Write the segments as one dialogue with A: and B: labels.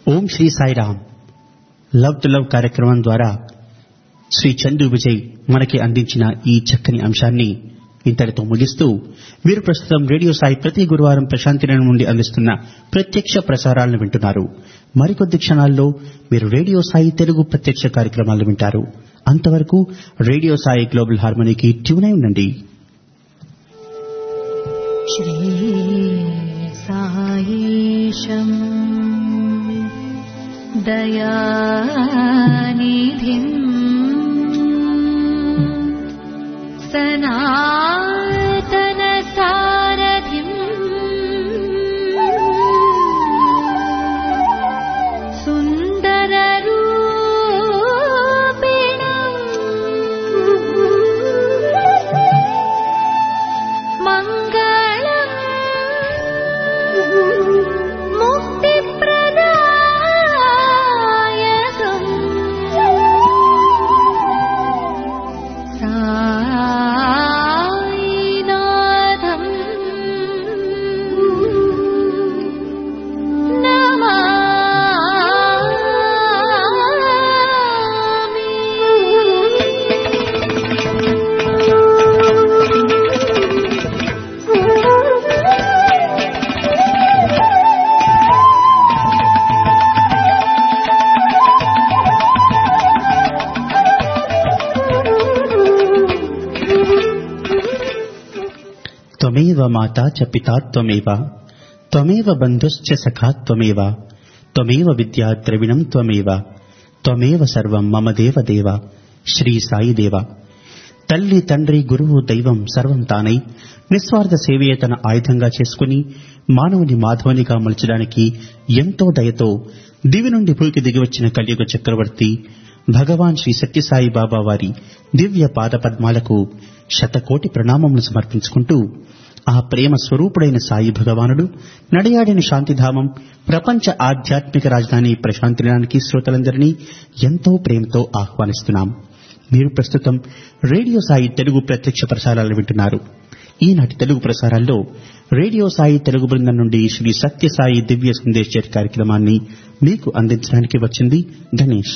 A: Om Shri Sairam love to love కార్యక్రమం ద్వారా శ్రీ చందు విజయ్ మనకి అందించిన ఈ చక్కని అంశాన్ని ఇంతటితో ముగిస్తూ మీరు ప్రస్తుతం రేడియో సాయి ప్రతి గురువారం ప్రశాంతి నిలయం నుండి అందిస్తున్న ప్రత్యక్ష ప్రసారాలను వింటున్నారు మరికొద్ది క్షణాల్లో మీరు రేడియో సాయి తెలుగు ప్రత్యక్ష కార్యక్రమాలు వింటారు అంతవరకు రేడియో సాయి గ్లోబల్ హార్మోనీకి ట్యూన్ అయి ఉండండి
B: श्रीसायीशम् दयानिधिम् सनातनसारथिम् सुन्दररूपिणम् मङ्गलम् मुक्तिप्रदायकम् सायिनाथम्
A: త్వమేవ మాతా చ పితా త్వమేవ త్వమేవ బంధుశ్చ సఖా త్వమేవ త్వమేవ విద్యా ద్రవిణం త్వమేవ త్వమేవ సర్వం మమ దేవ దేవ శ్రీ సాయి దేవ తల్లి తండ్రి గురువు దైవం సర్వం తానై నిస్వార్థ సేవయే తన ఆయుధంగా చేసుకుని మానవుని మాధవునిగా మలచడానికి ఎంతో దయతో దివి నుండి భూమికి దిగివచ్చిన కలియుగ చక్రవర్తి భగవాన్ శ్రీ సత్యసాయి బాబా వారి దివ్య పాద పద్మాలకు శతకోటి ప్రణామములు సమర్పించుకుంటూ ఆ ప్రేమ స్వరూపుడైన సాయి భగవానుడు నడియాడిన శాంతిధామం ప్రపంచ ఆధ్యాత్మిక రాజధాని ప్రశాంతినానికి శ్రోతలందరినీ ఎంతో ప్రేమతో ఆహ్వానిస్తున్నాం మీరు ప్రస్తుతం రేడియో సాయి తెలుగు ప్రత్యక్ష ప్రసారాలు వింటున్నారు ఈనాటి తెలుగు ప్రసారాల్లో రేడియో సాయి తెలుగు బృందం నుండి శ్రీ సత్యసాయి దివ్య సందేశ్ కార్యక్రమాన్ని మీకు అందించడానికి వచ్చింది గణేష్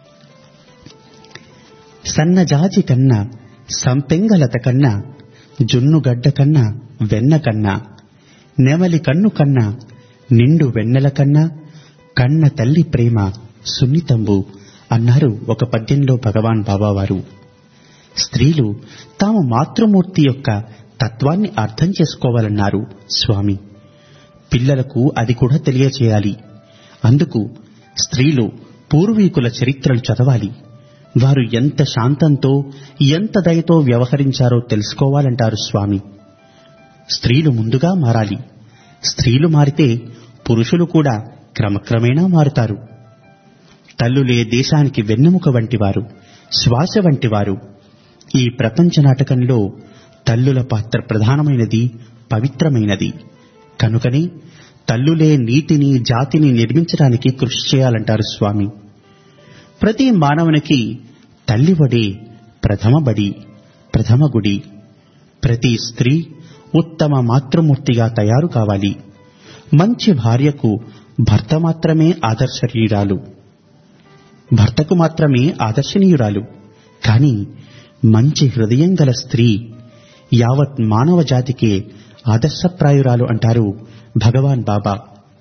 A: సన్నజాజి కన్నా సంపెంగలత కన్నా జున్నుగడ్డ కన్నా వెన్న కన్నా నెమలి కన్ను కన్నా నిండు వెన్నెల కన్నా కన్న తల్లి ప్రేమ సున్నితంబు అన్నారు ఒక పద్యంలో భగవాన్ బాబావారు స్త్రీలు తాము మాతృమూర్తి యొక్క తత్వాన్ని అర్థం చేసుకోవాలన్నారు స్వామి పిల్లలకు అది కూడా తెలియచేయాలి అందుకు స్త్రీలు పూర్వీకుల చరిత్రలు చదవాలి వారు ఎంత శాంతంతో ఎంత దయతో వ్యవహరించారో తెలుసుకోవాలంటారు స్వామి స్త్రీలు ముందుగా మారాలి స్త్రీలు మారితే పురుషులు కూడా క్రమక్రమేణా మారుతారు తల్లులే దేశానికి వెన్నెముక వంటివారు శ్వాస వంటివారు ఈ ప్రపంచ నాటకంలో తల్లుల పాత్ర ప్రధానమైనది పవిత్రమైనది కనుకనే తల్లులే నీతిని జాతిని నిర్మించడానికి కృషి చేయాలంటారు స్వామి ప్రతి మానవునికి తల్లివడే ప్రథమ బడి ప్రథమ గుడి ప్రతి స్త్రీ ఉత్తమ మాతృమూర్తిగా తయారు కావాలి మంచి భార్యకు భర్త మాత్రమే ఆదర్శనీయురాలు భర్తకు మాత్రమే ఆదర్శనీయురాలు కాని మంచి హృదయం గల స్త్రీ యావత్ మానవ జాతికే ఆదర్శప్రాయురాలు అంటారు భగవాన్ బాబా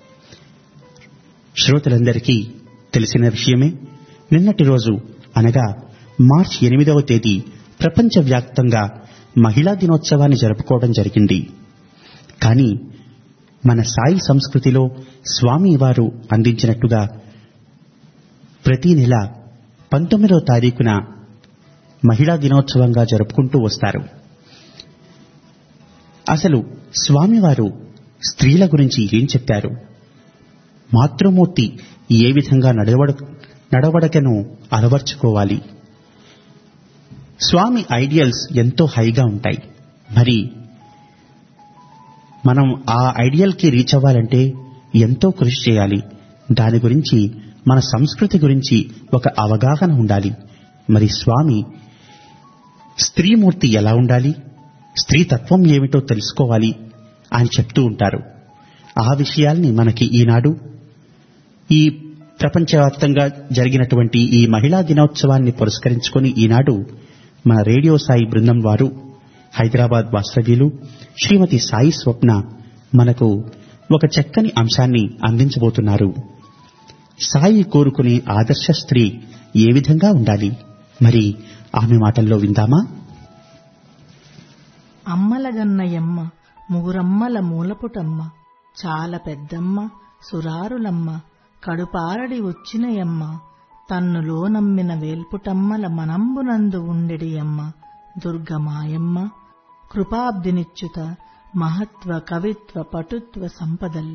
A: శ్రోతలందరికీ తెలిసిన విషయమే నిన్నటి రోజు అనగా మార్చి ఎనిమిదవ తేదీ ప్రపంచవ్యాప్తంగా మహిళా దినోత్సవాన్ని జరుపుకోవడం జరిగింది కానీ మన సాయి సంస్కృతిలో స్వామి వారు అందించినట్టుగా ప్రతి నెల పంతొమ్మిదవ తారీఖున మహిళా దినోత్సవంగా జరుపుకుంటూ వస్తారు అసలు స్వామివారు స్త్రీల గురించి ఏం చెప్పారు మాతృమూర్తి ఏ విధంగా నడవడ నడవడకను అలవర్చుకోవాలి స్వామి ఐడియల్స్ ఎంతో హైగా ఉంటాయి మరి మనం ఆ ఐడియల్కి రీచ్ అవ్వాలంటే ఎంతో కృషి చేయాలి దాని గురించి మన సంస్కృతి గురించి ఒక అవగాహన ఉండాలి మరి స్వామి స్త్రీమూర్తి ఎలా ఉండాలి స్త్రీ తత్వం ఏమిటో తెలుసుకోవాలి అని చెప్తూ ఉంటారు ఆ విషయాల్ని మనకి ఈనాడు ఈ ప్రపంచవ్యాప్తంగా జరిగినటువంటి ఈ మహిళా దినోత్సవాన్ని పురస్కరించుకొని ఈనాడు మన రేడియో సాయి బృందం వారు హైదరాబాద్ వాస్తవ్యులు శ్రీమతి సాయి స్వప్న మనకు ఒక చక్కని అంశాన్ని అందించబోతున్నారు సాయి కోరుకునే ఆదర్శ స్త్రీ ఏ విధంగా ఉండాలి మరి ఆమె మాటల్లో విందామా
C: అమ్మలగన్నయమ్మ ముగురమ్మల మూలపుటమ్మ చాలా పెద్దమ్మ సురారులమ్మ కడుపారడి వచ్చినయమ్మ తన్నులో నమ్మిన వేల్పుటమ్మల మనంబునందు ఉండెడియమ్మ దుర్గమాయమ్మ కృపాబ్దినిచ్యుత మహత్వ కవిత్వ పటుత్వ సంపదల్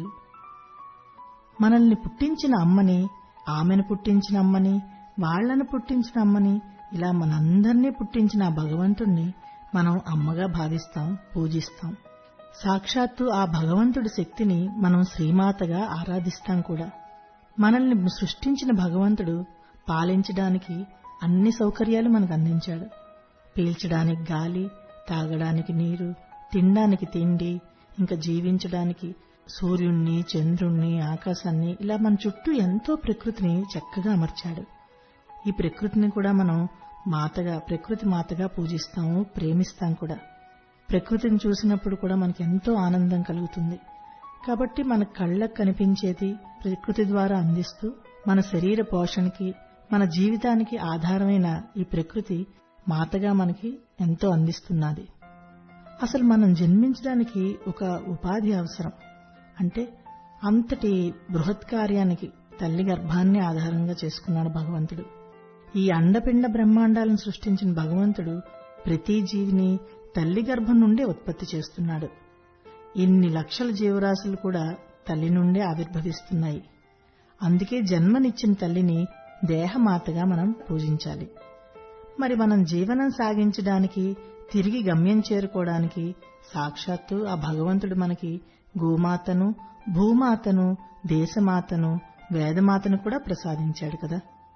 C: మనల్ని పుట్టించిన అమ్మని ఆమెను పుట్టించిన అమ్మని వాళ్లను పుట్టించిన అమ్మని ఇలా మనందర్నీ పుట్టించిన ఆ భగవంతుణ్ణి మనం అమ్మగా భావిస్తాం పూజిస్తాం సాక్షాత్తు ఆ భగవంతుడి శక్తిని మనం శ్రీమాతగా ఆరాధిస్తాం కూడా మనల్ని సృష్టించిన భగవంతుడు పాలించడానికి అన్ని సౌకర్యాలు మనకు అందించాడు పీల్చడానికి గాలి తాగడానికి నీరు తినడానికి తిండి ఇంకా జీవించడానికి సూర్యుణ్ణి చంద్రుణ్ణి ఆకాశాన్ని ఇలా మన చుట్టూ ఎంతో ప్రకృతిని చక్కగా అమర్చాడు ఈ ప్రకృతిని కూడా మనం మాతగా ప్రకృతి మాతగా పూజిస్తాము ప్రేమిస్తాం కూడా ప్రకృతిని చూసినప్పుడు కూడా మనకి ఎంతో ఆనందం కలుగుతుంది కాబట్టి మన కళ్ళకు కనిపించేది ప్రకృతి ద్వారా అందిస్తూ మన శరీర పోషణకి మన జీవితానికి ఆధారమైన ఈ ప్రకృతి మాతగా మనకి ఎంతో అందిస్తున్నది అసలు మనం జన్మించడానికి ఒక ఉపాధి అవసరం అంటే అంతటి బృహత్ కార్యానికి తల్లి గర్భాన్ని ఆధారంగా చేసుకున్నాడు భగవంతుడు ఈ అండపిండ బ్రహ్మాండాలను సృష్టించిన భగవంతుడు ప్రతి జీవిని తల్లి గర్భం నుండే ఉత్పత్తి చేస్తున్నాడు ఇన్ని లక్షల జీవరాశులు కూడా తల్లి నుండే ఆవిర్భవిస్తున్నాయి అందుకే జన్మనిచ్చిన తల్లిని దేహమాతగా మనం పూజించాలి మరి మనం జీవనం సాగించడానికి తిరిగి గమ్యం చేరుకోవడానికి సాక్షాత్తు ఆ భగవంతుడు మనకి గోమాతను భూమాతను దేశమాతను వేదమాతను కూడా ప్రసాదించాడు కదా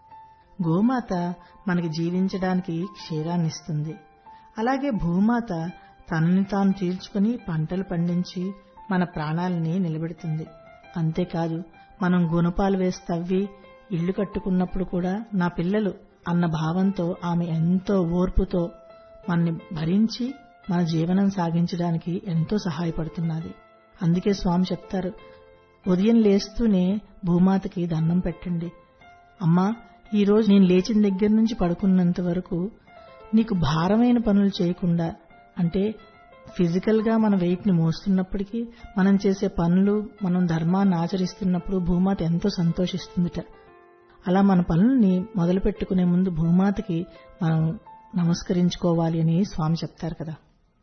C: గోమాత మనకి జీవించడానికి క్షీరాన్నిస్తుంది అలాగే భూమాత తనని తాను చీల్చుకుని పంటలు పండించి మన ప్రాణాలని నిలబెడుతుంది అంతేకాదు మనం గుణపాలు వేసి తవ్వి ఇళ్లు కట్టుకున్నప్పుడు కూడా నా పిల్లలు అన్న భావంతో ఆమె ఎంతో ఓర్పుతో మనని భరించి మన జీవనం సాగించడానికి ఎంతో సహాయపడుతున్నది అందుకే స్వామి చెప్తారు ఉదయం లేస్తూనే భూమాతకి దండం పెట్టండి అమ్మా ఈ రోజు నేను లేచిన దగ్గర నుంచి పడుకున్నంత వరకు నీకు భారమైన పనులు చేయకుండా అంటే ఫిజికల్ గా మన వెయిట్ ని మోస్తున్నప్పటికీ మనం చేసే పనులు మనం ధర్మాన్ని ఆచరిస్తున్నప్పుడు భూమాత ఎంతో సంతోషిస్తుందిట అలా మన పనుల్ని మొదలు పెట్టుకునే ముందు భూమాతకి మనం నమస్కరించుకోవాలి అని స్వామి చెప్తారు కదా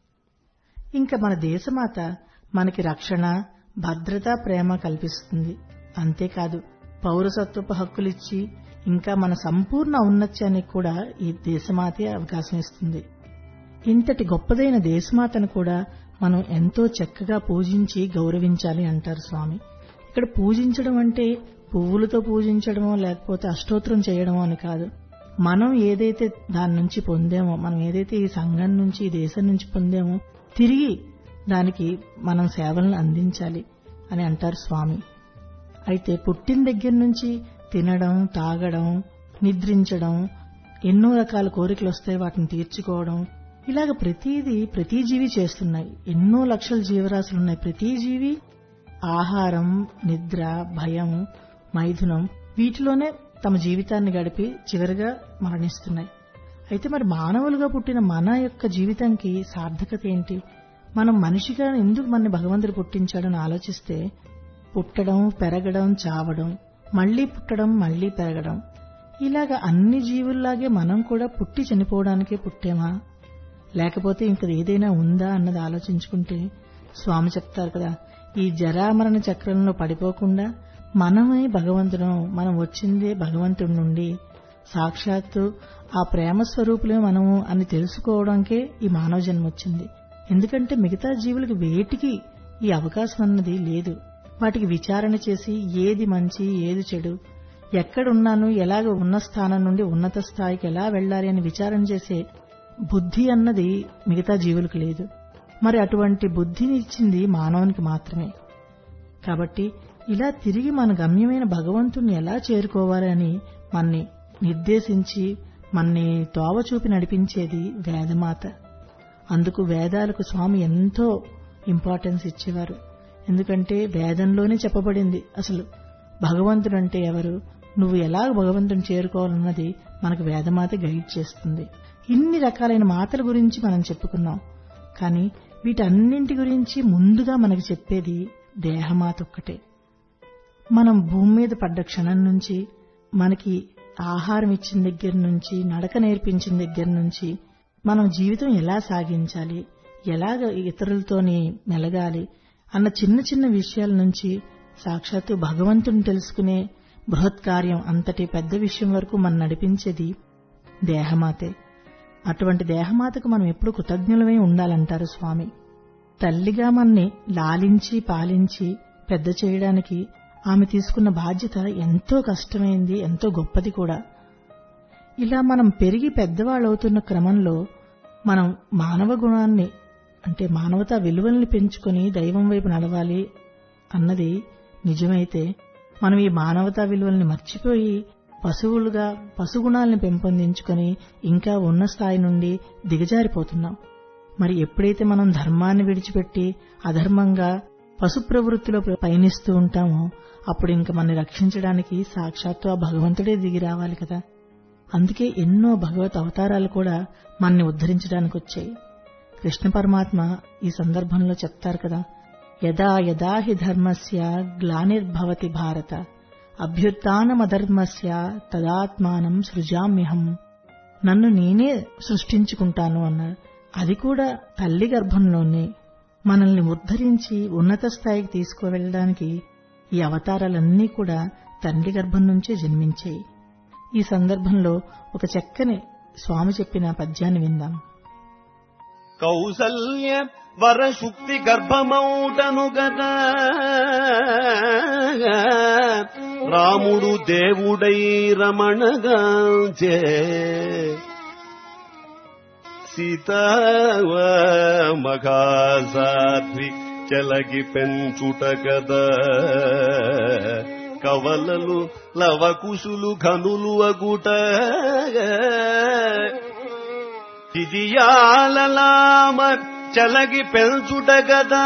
C: ఇంకా మన దేశమాత మనకి రక్షణ భద్రత ప్రేమ కల్పిస్తుంది అంతేకాదు పౌరసత్వపు హక్కులిచ్చి ఇంకా మన సంపూర్ణ ఔన్నత్యానికి కూడా ఈ దేశమాతే అవకాశం ఇస్తుంది ఇంతటి గొప్పదైన దేశమాతను కూడా మనం ఎంతో చక్కగా పూజించి గౌరవించాలి అంటారు స్వామి ఇక్కడ పూజించడం అంటే పువ్వులతో పూజించడమో లేకపోతే అష్టోత్తరం చేయడమో అని కాదు మనం ఏదైతే దాని నుంచి పొందామో మనం ఏదైతే ఈ సంఘం నుంచి ఈ దేశం నుంచి పొందామో తిరిగి దానికి మనం సేవలను అందించాలి అని అంటారు స్వామి అయితే పుట్టిన దగ్గర నుంచి తినడం తాగడం నిద్రించడం ఎన్నో రకాల కోరికలు వస్తాయి వాటిని తీర్చుకోవడం ఇలాగ ప్రతిదీ ప్రతి జీవి చేస్తున్నాయి ఎన్నో లక్షల జీవరాశులు ఉన్నాయి ప్రతి జీవి ఆహారం నిద్ర భయం మైథునం వీటిలోనే తమ జీవితాన్ని గడిపి చివరిగా మరణిస్తున్నాయి అయితే మరి మానవులుగా పుట్టిన మన యొక్క జీవితానికి సార్థకత ఏంటి మనం మనిషిగా ఎందుకు మన భగవంతుడు పుట్టించాడని ఆలోచిస్తే పుట్టడం పెరగడం చావడం మళ్లీ పుట్టడం మళ్లీ పెరగడం ఇలాగ అన్ని జీవుల్లాగే మనం కూడా పుట్టి చనిపోవడానికే పుట్టేమా లేకపోతే ఇంక ఏదైనా ఉందా అన్నది ఆలోచించుకుంటే స్వామి చెప్తారు కదా ఈ జరామరణ చక్రంలో పడిపోకుండా మనమే భగవంతుడు మనం వచ్చిందే భగవంతుడి నుండి సాక్షాత్తు ఆ ప్రేమ స్వరూపులే మనము అని తెలుసుకోవడానికే ఈ మానవ జన్మ వచ్చింది ఎందుకంటే మిగతా జీవులకు వేటికి ఈ అవకాశం అన్నది లేదు వాటికి విచారణ చేసి ఏది మంచి ఏది చెడు ఎక్కడున్నాను ఎలాగ ఉన్న స్థానం నుండి ఉన్నత స్థాయికి ఎలా వెళ్ళాలి అని విచారణ చేసే బుద్ధి అన్నది మిగతా జీవులకు లేదు మరి అటువంటి బుద్ధిని ఇచ్చింది మానవునికి మాత్రమే కాబట్టి ఇలా తిరిగి మన గమ్యమైన భగవంతుణ్ణి ఎలా చేరుకోవాలని మన్ని నిర్దేశించి మన్ని తోవ చూపి నడిపించేది వేదమాత అందుకు వేదాలకు స్వామి ఎంతో ఇంపార్టెన్స్ ఇచ్చేవారు ఎందుకంటే వేదంలోనే చెప్పబడింది అసలు భగవంతుడు అంటే ఎవరు నువ్వు ఎలా భగవంతుని చేరుకోవాలన్నది మనకు వేదమాత గైడ్ చేస్తుంది ఇన్ని రకాలైన మాటల గురించి మనం చెప్పుకున్నాం కానీ వీటన్నింటి గురించి ముందుగా మనకు చెప్పేది దేహమాత ఒక్కటే మనం భూమి మీద పడ్డ క్షణం నుంచి మనకి ఆహారం ఇచ్చిన దగ్గర నుంచి నడక నేర్పించిన దగ్గర నుంచి మనం జీవితం ఎలా సాగించాలి ఎలాగ ఇతరులతోని మెలగాలి అన్న చిన్న చిన్న విషయాల నుంచి సాక్షాత్తు భగవంతుని తెలుసుకునే బృహత్ కార్యం అంతటి పెద్ద విషయం వరకు మనం నడిపించేది దేహమాతే అటువంటి దేహమాతకు మనం ఎప్పుడు కృతజ్ఞులమై ఉండాలంటారు స్వామి తల్లిగా మన్ని లాలించి పాలించి పెద్ద చేయడానికి ఆమె తీసుకున్న బాధ్యత ఎంతో కష్టమైంది ఎంతో గొప్పది కూడా ఇలా మనం పెరిగి పెద్దవాళ్ళవుతున్న క్రమంలో మనం మానవ గుణాన్ని అంటే మానవతా విలువల్ని పెంచుకొని దైవం వైపు నడవాలి అన్నది నిజమైతే మనం ఈ మానవతా విలువల్ని మర్చిపోయి పశువులుగా పశుగుణాలను పెంపొందించుకొని ఇంకా ఉన్న స్థాయి నుండి దిగజారిపోతున్నాం మరి ఎప్పుడైతే మనం ధర్మాన్ని విడిచిపెట్టి అధర్మంగా పశు ప్రవృత్తిలో పయనిస్తూ ఉంటామో అప్పుడు ఇంక మనని రక్షించడానికి సాక్షాత్తు ఆ భగవంతుడే దిగి రావాలి కదా అందుకే ఎన్నో భగవత్ అవతారాలు కూడా మనని ఉద్ధరించడానికి వచ్చాయి కృష్ణ పరమాత్మ ఈ సందర్భంలో చెప్తారు కదా యదా యదా హి ధర్మస్య గ్లానిర్భవతి భారత అభ్యుత్నమధర్మస్య తదాత్మానం సృజామ్యహం నన్ను నేనే సృష్టించుకుంటాను అన్నారు అది కూడా తల్లి గర్భంలోనే మనల్ని ఉద్ధరించి ఉన్నత స్థాయికి తీసుకువెళ్ళడానికి ఈ అవతారాలన్నీ కూడా తండ్రి గర్భం నుంచే జన్మించాయి ఈ సందర్భంలో ఒక చక్కని స్వామి చెప్పిన పద్యాన్ని విందాం
D: కౌసల్య వరశుక్తి గర్భమౌటను గదా రాముడు దేవుడై రమణగాంచే సీతావ మఘాసాధ్వి చెలగి పెంచుట కదా కవలలు లవకుశులు ఘనులు అగుట ఇదియాలలామ చలగి పెంచుట గదా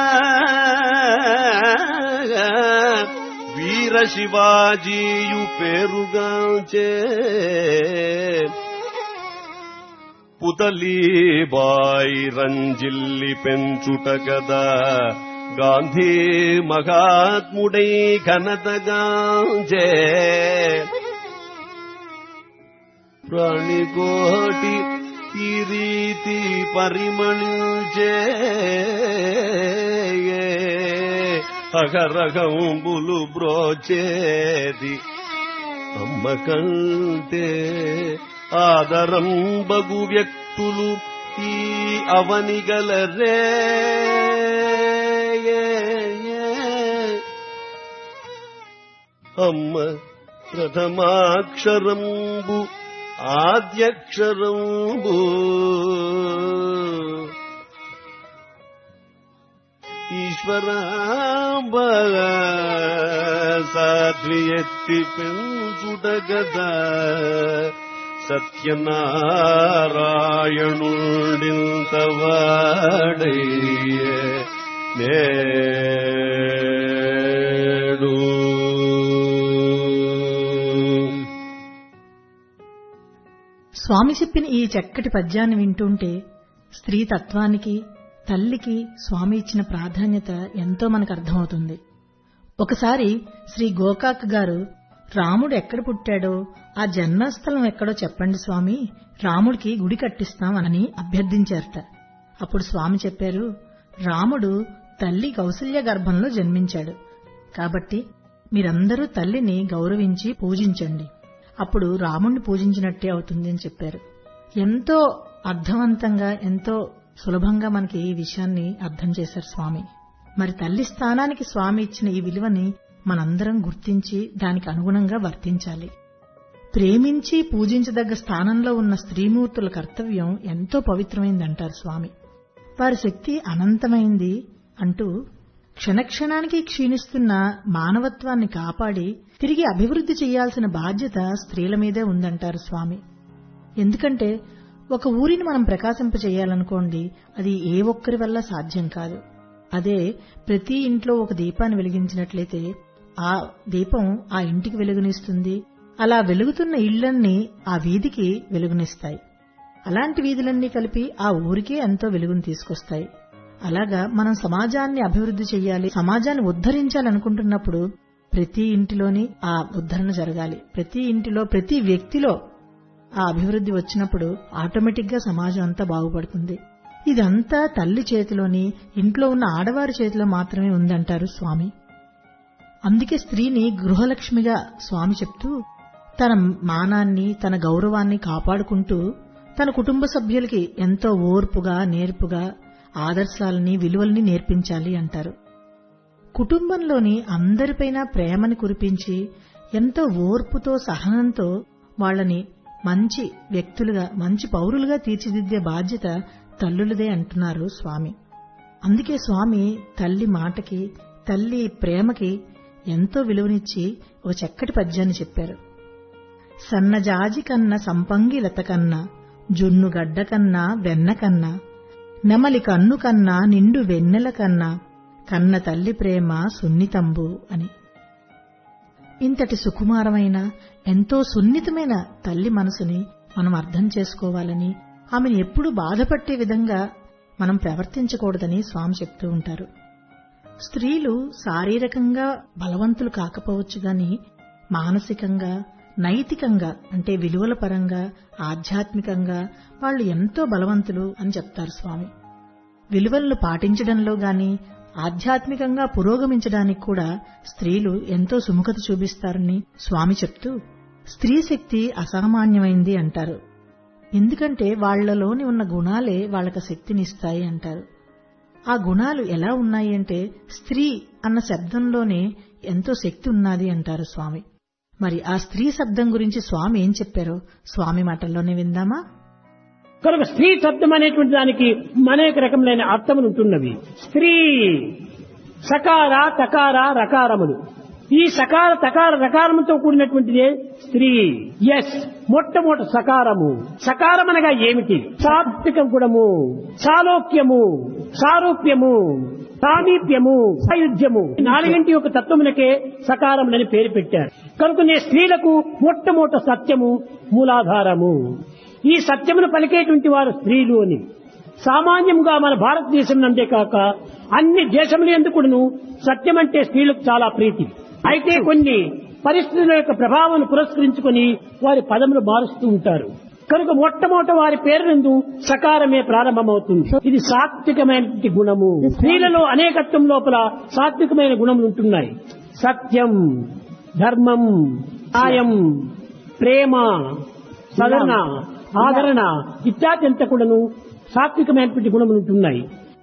D: వీర శివాజీయు పేరుగాంచే పుతలీబాయి రంజిల్లి పెంచుట గదా గాంధీ మహాత్ముడై ఘనతగాంచే ప్రాణికోటి ఈ రీతి పరిమళించే అగరగంబులు బ్రోచేది అమ్మ కంటే ఆదరం బగు వ్యక్తులు ఈ అవనిగలరే అమ్మ ప్రథమాక్షరంబు ఆద్యక్షరంబు ఈశ్వరాంబ సాధ్వి ఎత్తి పెంచుట గదా సత్యనారాయణుడింత వాడయ్య నేడు
C: స్వామి చెప్పిన ఈ చక్కటి పద్యాన్ని వింటుంటే స్త్రీ తత్వానికి తల్లికి స్వామి ఇచ్చిన ప్రాధాన్యత ఎంతో మనకు అర్థమవుతుంది ఒకసారి శ్రీ గోకాక్ గారు రాముడు ఎక్కడ పుట్టాడో ఆ జన్మస్థలం ఎక్కడో చెప్పండి స్వామి రాముడికి గుడి కట్టిస్తాం అని అభ్యర్థించారట అప్పుడు స్వామి చెప్పారు రాముడు తల్లి కౌసల్య గర్భంలో జన్మించాడు కాబట్టి మీరందరూ తల్లిని గౌరవించి పూజించండి అప్పుడు రాముణ్ణి పూజించినట్టే అవుతుంది అని చెప్పారు ఎంతో అర్థవంతంగా ఎంతో సులభంగా మనకి ఈ విషయాన్ని అర్థం చేశారు స్వామి మరి తల్లి స్థానానికి స్వామి ఇచ్చిన ఈ విలువని మనందరం గుర్తించి దానికి అనుగుణంగా వర్తించాలి ప్రేమించి పూజించదగ్గ స్థానంలో ఉన్న స్త్రీమూర్తుల కర్తవ్యం ఎంతో పవిత్రమైందంటారు స్వామి వారి శక్తి అనంతమైంది అంటూ క్షణక్షణానికి క్షీణిస్తున్న మానవత్వాన్ని కాపాడి తిరిగి అభివృద్ధి చేయాల్సిన బాధ్యత స్త్రీల మీదే ఉందంటారు స్వామి ఎందుకంటే ఒక ఊరిని మనం ప్రకాశింపచేయాలనుకోండి అది ఏ ఒక్కరి వల్ల సాధ్యం కాదు అదే ప్రతి ఇంట్లో ఒక దీపాన్ని వెలిగించినట్లయితే ఆ దీపం ఆ ఇంటికి వెలుగునిస్తుంది అలా వెలుగుతున్న ఇళ్లన్నీ ఆ వీధికి వెలుగునిస్తాయి అలాంటి వీధులన్నీ కలిపి ఆ ఊరికే ఎంతో వెలుగును తీసుకొస్తాయి అలాగా మనం సమాజాన్ని అభివృద్ధి చేయాలి సమాజాన్ని ఉద్ధరించాలనుకుంటున్నప్పుడు ప్రతి ఇంటిలోని ఆ ఉద్ధరణ జరగాలి ప్రతి ఇంటిలో ప్రతి వ్యక్తిలో ఆ అభివృద్ధి వచ్చినప్పుడు ఆటోమేటిక్ గా సమాజం అంతా బాగుపడుతుంది ఇదంతా తల్లి చేతిలోని ఇంట్లో ఉన్న ఆడవారి చేతిలో మాత్రమే ఉందంటారు స్వామి అందుకే స్త్రీని గృహలక్ష్మిగా స్వామి చెప్తూ తన మానాన్ని తన గౌరవాన్ని కాపాడుకుంటూ తన కుటుంబ సభ్యులకి ఎంతో ఓర్పుగా నేర్పుగా ఆదర్శాలని విలువల్ని నేర్పించాలి అంటారు కుటుంబంలోని అందరిపైన ప్రేమని కురిపించి ఎంతో ఓర్పుతో సహనంతో వాళ్ళని మంచి వ్యక్తులుగా మంచి పౌరులుగా తీర్చిదిద్దే బాధ్యత తల్లులదే అంటున్నారు స్వామి అందుకే స్వామి తల్లి మాటకి తల్లి ప్రేమకి ఎంతో విలువనిచ్చి ఒక చక్కటి పద్యాన్ని చెప్పారు సన్నజాజి కన్న సంపంగి లత కన్నా జున్ను గడ్డ కన్నా వెన్న కన్నా నెమలి కన్ను కన్నా నిండు వెన్నెల కన్నా కన్న తల్లి ప్రేమ సున్నితంబు అని ఇంతటి సుకుమారమైన ఎంతో సున్నితమైన తల్లి మనసుని మనం అర్థం చేసుకోవాలని ఆమెను ఎప్పుడూ బాధపట్టే విధంగా మనం ప్రవర్తించకూడదని స్వామి చెప్తూ ఉంటారు స్త్రీలు శారీరకంగా బలవంతులు కాకపోవచ్చు గాని మానసికంగా నైతికంగా అంటే విలువల పరంగా ఆధ్యాత్మికంగా వాళ్ళు ఎంతో బలవంతులు అని చెప్తారు స్వామి విలువలను పాటించడంలో గాని ఆధ్యాత్మికంగా పురోగమించడానికి కూడా స్త్రీలు ఎంతో సుముఖత చూపిస్తారని స్వామి చెప్తూ స్త్రీ శక్తి అసామాన్యమైంది అంటారు ఎందుకంటే వాళ్లలోని ఉన్న గుణాలే వాళ్ళకి శక్తినిస్తాయి అంటారు ఆ గుణాలు ఎలా ఉన్నాయి అంటే స్త్రీ అన్న శబ్దంలోనే ఎంతో శక్తి ఉన్నది అంటారు స్వామి మరి ఆ స్త్రీ శబ్దం గురించి స్వామి ఏం చెప్పారో స్వామి మాటల్లోనే విందామా
E: కనుక స్త్రీ శబ్దం అనేటువంటి దానికి అనేక రకములైన అర్థములు ఉంటున్నవి స్త్రీ సకార తకార రకారములు ఈ సకార తకార రకారముతో కూడినటువంటిదే స్త్రీ ఎస్ మొట్టమొదటి సకారము సకారం అనగా ఏమిటి సాత్విక గుణము సాలోక్యము సారూప్యము సామీప్యము సాయుధ్యము ఈ నాలుగింటి యొక్క తత్వమునకే సకారములని పేరు పెట్టారు కనుకనే స్త్రీలకు మొట్టమొదటి సత్యము మూలాధారము ఈ సత్యమును పలికేటువంటి వారు స్త్రీలు అని సామాన్యంగా మన భారతదేశం నందే కాక అన్ని దేశములు ఎందుకును సత్యం అంటే స్త్రీలకు చాలా ప్రీతి అయితే కొన్ని పరిస్థితుల యొక్క ప్రభావం పురస్కరించుకొని వారి పదములు మారుస్తూ ఉంటారు కనుక మొట్టమొదట వారి పేరు నందు సకారమే ప్రారంభమవుతుంది ఇది సాత్వికమైనటువంటి గుణము స్త్రీలలో అనేకత్వం లోపల సాత్వికమైన గుణములు ఉంటున్నాయి సత్యం ధర్మం న్యాయం ప్రేమ సదన ఆదరణ ఇత్యాది అంతా కూడాను సాత్వికమైనటువంటి గుణములు ఉంటున్నాయి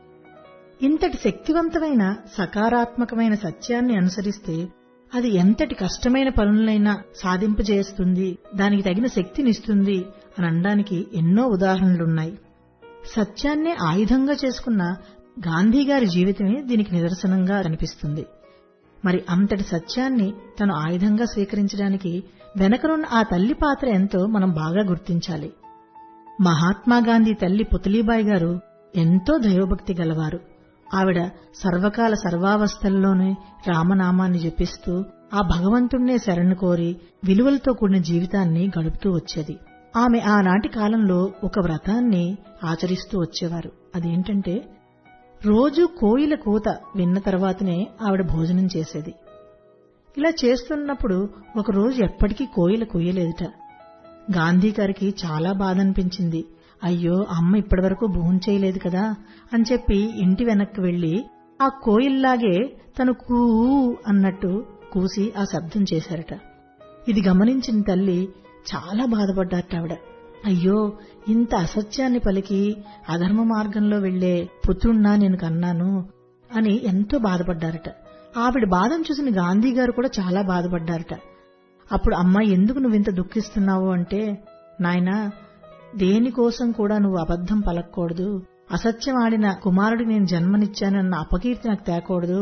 C: ఇంతటి శక్తివంతమైన సకారాత్మకమైన సత్యాన్ని అనుసరిస్తే అది ఎంతటి కష్టమైన పనులైనా సాధింపజేస్తుంది దానికి తగిన శక్తినిస్తుంది అని అనడానికి ఎన్నో ఉదాహరణలున్నాయి సత్యాన్నే ఆయుధంగా చేసుకున్న గాంధీ గారి జీవితమే దీనికి నిదర్శనంగా కనిపిస్తుంది మరి అంతటి సత్యాన్ని తను ఆయుధంగా స్వీకరించడానికి వెనకనున్న ఆ తల్లి పాత్ర ఎంతో మనం బాగా గుర్తించాలి మహాత్మా గాంధీ తల్లి పుతలీబాయి గారు ఎంతో దైవభక్తి గలవారు ఆవిడ సర్వకాల సర్వావస్థల్లోనే రామనామాన్ని జపిస్తూ ఆ భగవంతుణ్ణే శరణు కోరి విలువలతో కూడిన జీవితాన్ని గడుపుతూ వచ్చేది ఆమె ఆనాటి కాలంలో ఒక వ్రతాన్ని ఆచరిస్తూ వచ్చేవారు అదేంటంటే రోజు కోయిల కూత విన్న తర్వాతనే ఆవిడ భోజనం చేసేది ఇలా చేస్తున్నప్పుడు ఒకరోజు ఎప్పటికీ కోయిల కొయ్యలేదుట గాంధీ గారికి చాలా బాధ అనిపించింది అయ్యో అమ్మ ఇప్పటివరకు భోజనం చేయలేదు కదా అని చెప్పి ఇంటి వెనక్కి వెళ్లి ఆ కోయిల్లాగే తను కూ అన్నట్టు కూసి ఆ శబ్దం చేశారట ఇది గమనించిన తల్లి చాలా బాధపడ్డారట ఆవిడ అయ్యో ఇంత అసత్యాన్ని పలికి అధర్మ మార్గంలో వెళ్లే పుత్రుణ్ణా నేను కన్నాను అని ఎంతో బాధపడ్డారట ఆవిడ బాధను చూసిన గాంధీ గారు కూడా చాలా బాధపడ్డారట అప్పుడు అమ్మాయి ఎందుకు నువ్వు ఇంత దుఃఖిస్తున్నావు అంటే నాయనా దేనికోసం కూడా నువ్వు అబద్ధం పలకూడదు అసత్యం ఆడిన కుమారుడికి నేను జన్మనిచ్చానన్న అపకీర్తి నాకు తేకూడదు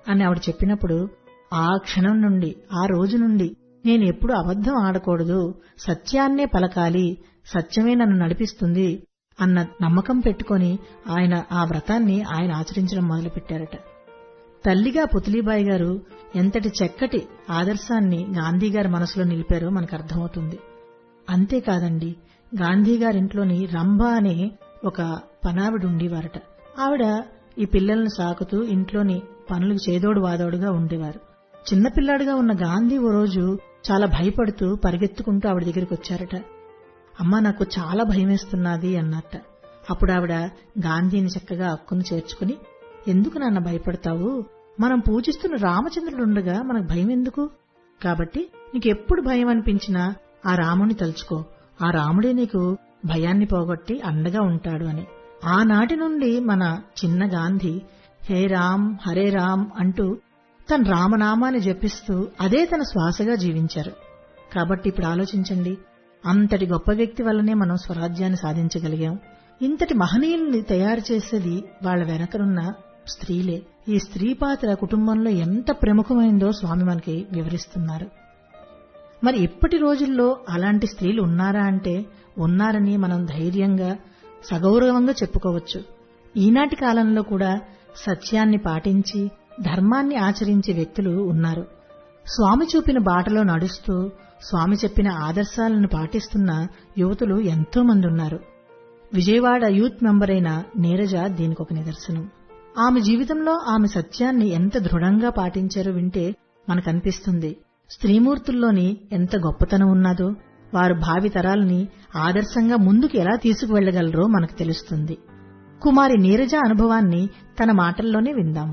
C: అని ఆవిడ చెప్పినప్పుడు ఆ క్షణం నుండి ఆ రోజు నుండి నేను ఎప్పుడు అబద్ధం ఆడకూడదు సత్యాన్నే పలకాలి సత్యమే నన్ను నడిపిస్తుంది అన్న నమ్మకం పెట్టుకొని ఆయన ఆ వ్రతాన్ని ఆయన ఆచరించడం మొదలుపెట్టారట తల్లిగా పుతలీబాయి గారు ఎంతటి చక్కటి ఆదర్శాన్ని గాంధీ గారి మనసులో నిలిపారో మనకు అర్థమవుతుంది అంతేకాదండి గాంధీ గారింట్లోని రంభ అనే ఒక పనావిడ ఉండేవారట ఆవిడ ఈ పిల్లల్ని సాకుతూ ఇంట్లోని పనులకు చేదోడు వాదోడుగా ఉండేవారు చిన్నపిల్లాడిగా ఉన్న గాంధీ ఓ రోజు చాలా భయపడుతూ పరిగెత్తుకుంటూ ఆవిడ దగ్గరికి వచ్చారట అమ్మా నాకు చాలా భయమేస్తున్నది అన్నట్ట అప్పుడు ఆవిడ గాంధీని చక్కగా అక్కును చేర్చుకుని ఎందుకు నాన్న భయపడతావు మనం పూజిస్తున్న రామచంద్రుడు ఉండగా మనకు భయం ఎందుకు కాబట్టి నీకెప్పుడు భయం అనిపించినా ఆ రాముని తలుచుకో ఆ రాముడే నీకు భయాన్ని పోగొట్టి అండగా ఉంటాడు అని ఆనాటి నుండి మన చిన్న గాంధీ హే రామ్ హరే రామ్ అంటూ తన రామనామాన్ని జపిస్తూ అదే తన శ్వాసగా జీవించారు కాబట్టి ఇప్పుడు ఆలోచించండి అంతటి గొప్ప వ్యక్తి వల్లనే మనం స్వరాజ్యాన్ని సాధించగలిగాం ఇంతటి మహనీయుల్ని తయారు చేసేది వాళ్ళ వెనకనున్న స్త్రీలే ఈ స్త్రీ పాత్ర కుటుంబంలో ఎంత ప్రముఖమైందో స్వామి మనకి వివరిస్తున్నారు మరి ఇప్పటి రోజుల్లో అలాంటి స్త్రీలు ఉన్నారా అంటే ఉన్నారని మనం ధైర్యంగా సగౌరవంగా చెప్పుకోవచ్చు ఈనాటి కాలంలో కూడా సత్యాన్ని పాటించి ధర్మాన్ని ఆచరించే వ్యక్తులు ఉన్నారు స్వామి చూపిన బాటలో నడుస్తూ స్వామి చెప్పిన ఆదర్శాలను పాటిస్తున్న యువతులు ఎంతో మంది ఉన్నారు విజయవాడ యూత్ మెంబర్ అయిన నీరజ దీనికొక నిదర్శనం ఆమె జీవితంలో ఆమె సత్యాన్ని ఎంత దృఢంగా పాటించారో వింటే మనకనిపిస్తుంది స్త్రీమూర్తుల్లోని ఎంత గొప్పతనం ఉన్నదో వారు భావి తరాలని ఆదర్శంగా ముందుకు ఎలా తీసుకువెళ్లగలరో మనకు తెలుస్తుంది కుమారి నీరజ అనుభవాన్ని తన మాటల్లోనే విందాం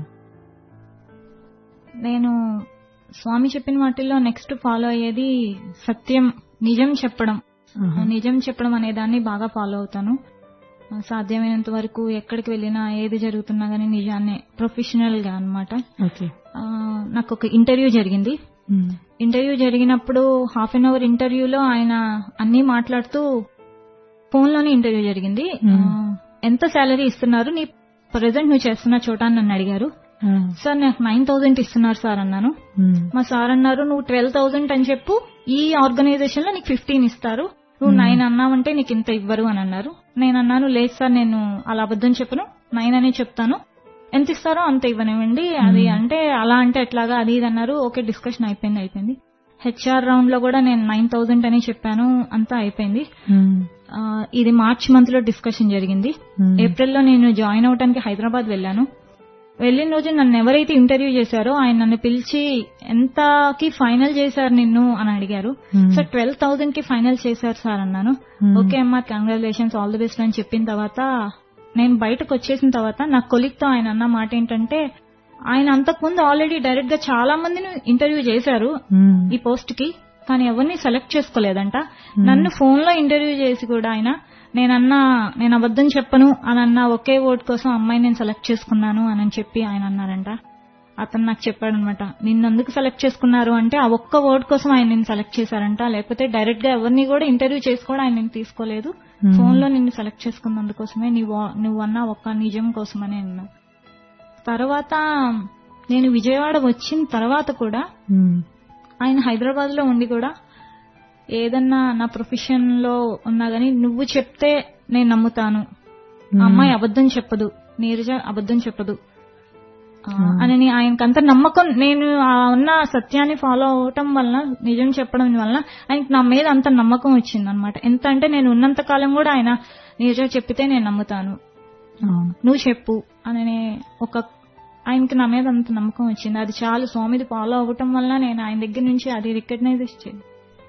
F: నేను స్వామి చెప్పిన వాటిల్లో నెక్స్ట్ ఫాలో అయ్యేది సత్యం నిజం చెప్పడం నిజం చెప్పడం అనే దాన్ని బాగా ఫాలో అవుతాను సాధ్యమైనంత వరకు ఎక్కడికి వెళ్ళినా ఏది జరుగుతున్నా గానీ నిజాన్నే ప్రొఫెషనల్ గా అనమాట
C: ఓకే
F: నాకు ఒక ఇంటర్వ్యూ జరిగింది ఇంటర్వ్యూ జరిగినప్పుడు హాఫ్ అన్ అవర్ ఇంటర్వ్యూలో ఆయన అన్ని మాట్లాడుతూ ఫోన్ లోనే ఇంటర్వ్యూ జరిగింది
C: Hmm.
F: ఆ, ఎంత శాలరీ ఇస్తున్నారు నీ ప్రజెంట్ నువ్వు చేస్తున్న చోట అని నన్ను అడిగారు సార్ నాకు నైన్ థౌసండ్ ఇస్తున్నారు సార్ అన్నాను మా సార్ అన్నారు నువ్వు ట్వెల్వ్ థౌసండ్ అని చెప్పు ఈ ఆర్గనైజేషన్ లో నీకు ఫిఫ్టీన్ ఇస్తారు నువ్వు నైన్ అన్నావంటే నీకు ఇంత ఇవ్వరు అని అన్నారు నేను అన్నాను లేదు సార్ నేను అలా అబద్ధం చెప్పను నైన్ అనే చెప్తాను ఎంత ఇస్తారో అంత ఇవ్వనివ్వండి అది అంటే అలా అంటే ఎట్లాగా అది ఇది అన్నారు ఓకే డిస్కషన్ అయిపోయింది అయిపోయింది హెచ్ఆర్ రౌండ్ లో కూడా నేను నైన్ థౌసండ్ అని చెప్పాను అంతా అయిపోయింది ఆ, ఇది మార్చ్ మంత్ లో డిస్కషన్ జరిగింది ఏప్రిల్ లో నేను జాయిన్ అవడానికి హైదరాబాద్ వెళ్ళాను వెళ్ళిన రోజు నన్ను ఎవరైతే ఇంటర్వ్యూ చేశారో ఆయన నన్ను పిలిచి ఎంతకి ఫైనల్ చేశారు నిన్ను అని అడిగారు సార్ ట్వెల్వ్ థౌసండ్ కి ఫైనల్ చేశారు సార్ అన్నాను ఓకే అమ్మా కంగ్రాచులేషన్స్ ఆల్ ది బెస్ట్ అని చెప్పిన తర్వాత నేను బయటకు వచ్చేసిన తర్వాత నా కొలిక్ తో ఆయన అన్న మాట ఏంటంటే ఆయన అంతకుముందు ఆల్రెడీ డైరెక్ట్ గా చాలా మందిని ఇంటర్వ్యూ చేశారు ఈ పోస్ట్ కి కానీ ఎవరిని సెలెక్ట్ చేసుకోలేదంట నన్ను ఫోన్ లో ఇంటర్వ్యూ చేసి కూడా ఆయన నేనన్నా నేను అబద్ధం చెప్పను అని అన్న ఒకే ఓట్ కోసం అమ్మాయి నేను సెలెక్ట్ చేసుకున్నాను అని చెప్పి ఆయన అన్నారంట అతను నాకు చెప్పాడనమాట నిన్నెందుకు సెలెక్ట్ చేసుకున్నారు అంటే ఆ ఒక్క ఓట్ కోసం ఆయన నిన్ను సెలెక్ట్ చేశారంట లేకపోతే డైరెక్ట్ గా ఎవరిని కూడా ఇంటర్వ్యూ చేసి కూడా ఆయన నేను తీసుకోలేదు ఫోన్ లో నిన్ను సెలెక్ట్ చేసుకున్నందుకోసమే నువ్వు నువ్వు అన్న ఒక్క నిజం కోసమని అన్నా తర్వాత నేను విజయవాడ వచ్చిన తర్వాత కూడా ఆయన హైదరాబాద్ లో ఉండి కూడా ఏదన్నా నా ప్రొఫెషన్ లో ఉన్నా గానీ నువ్వు చెప్తే నేను నమ్ముతాను ఆ అమ్మాయి అబద్ధం చెప్పదు నీరజ అబద్ధం చెప్పదు ఆ, అని ఆయనకంత నమ్మకం నేను ఆ ఉన్న సత్యాన్ని ఫాలో అవటం వలన నిజం చెప్పడం వలన ఆయనకి నా మీద అంత నమ్మకం వచ్చింది అనమాట ఎంత అంటే నేను ఉన్నంత కాలం కూడా ఆయన నీరజ చెప్పితే నేను నమ్ముతాను నువ్వు చెప్పు అని ఒక ఆయనకి నా మీద అంత నమ్మకం వచ్చింది అది చాలు స్వామిది ఫాలో అవ్వటం వల్ల నేను ఆయన దగ్గర నుంచి అది రికగ్నైజ్ ఇచ్చింది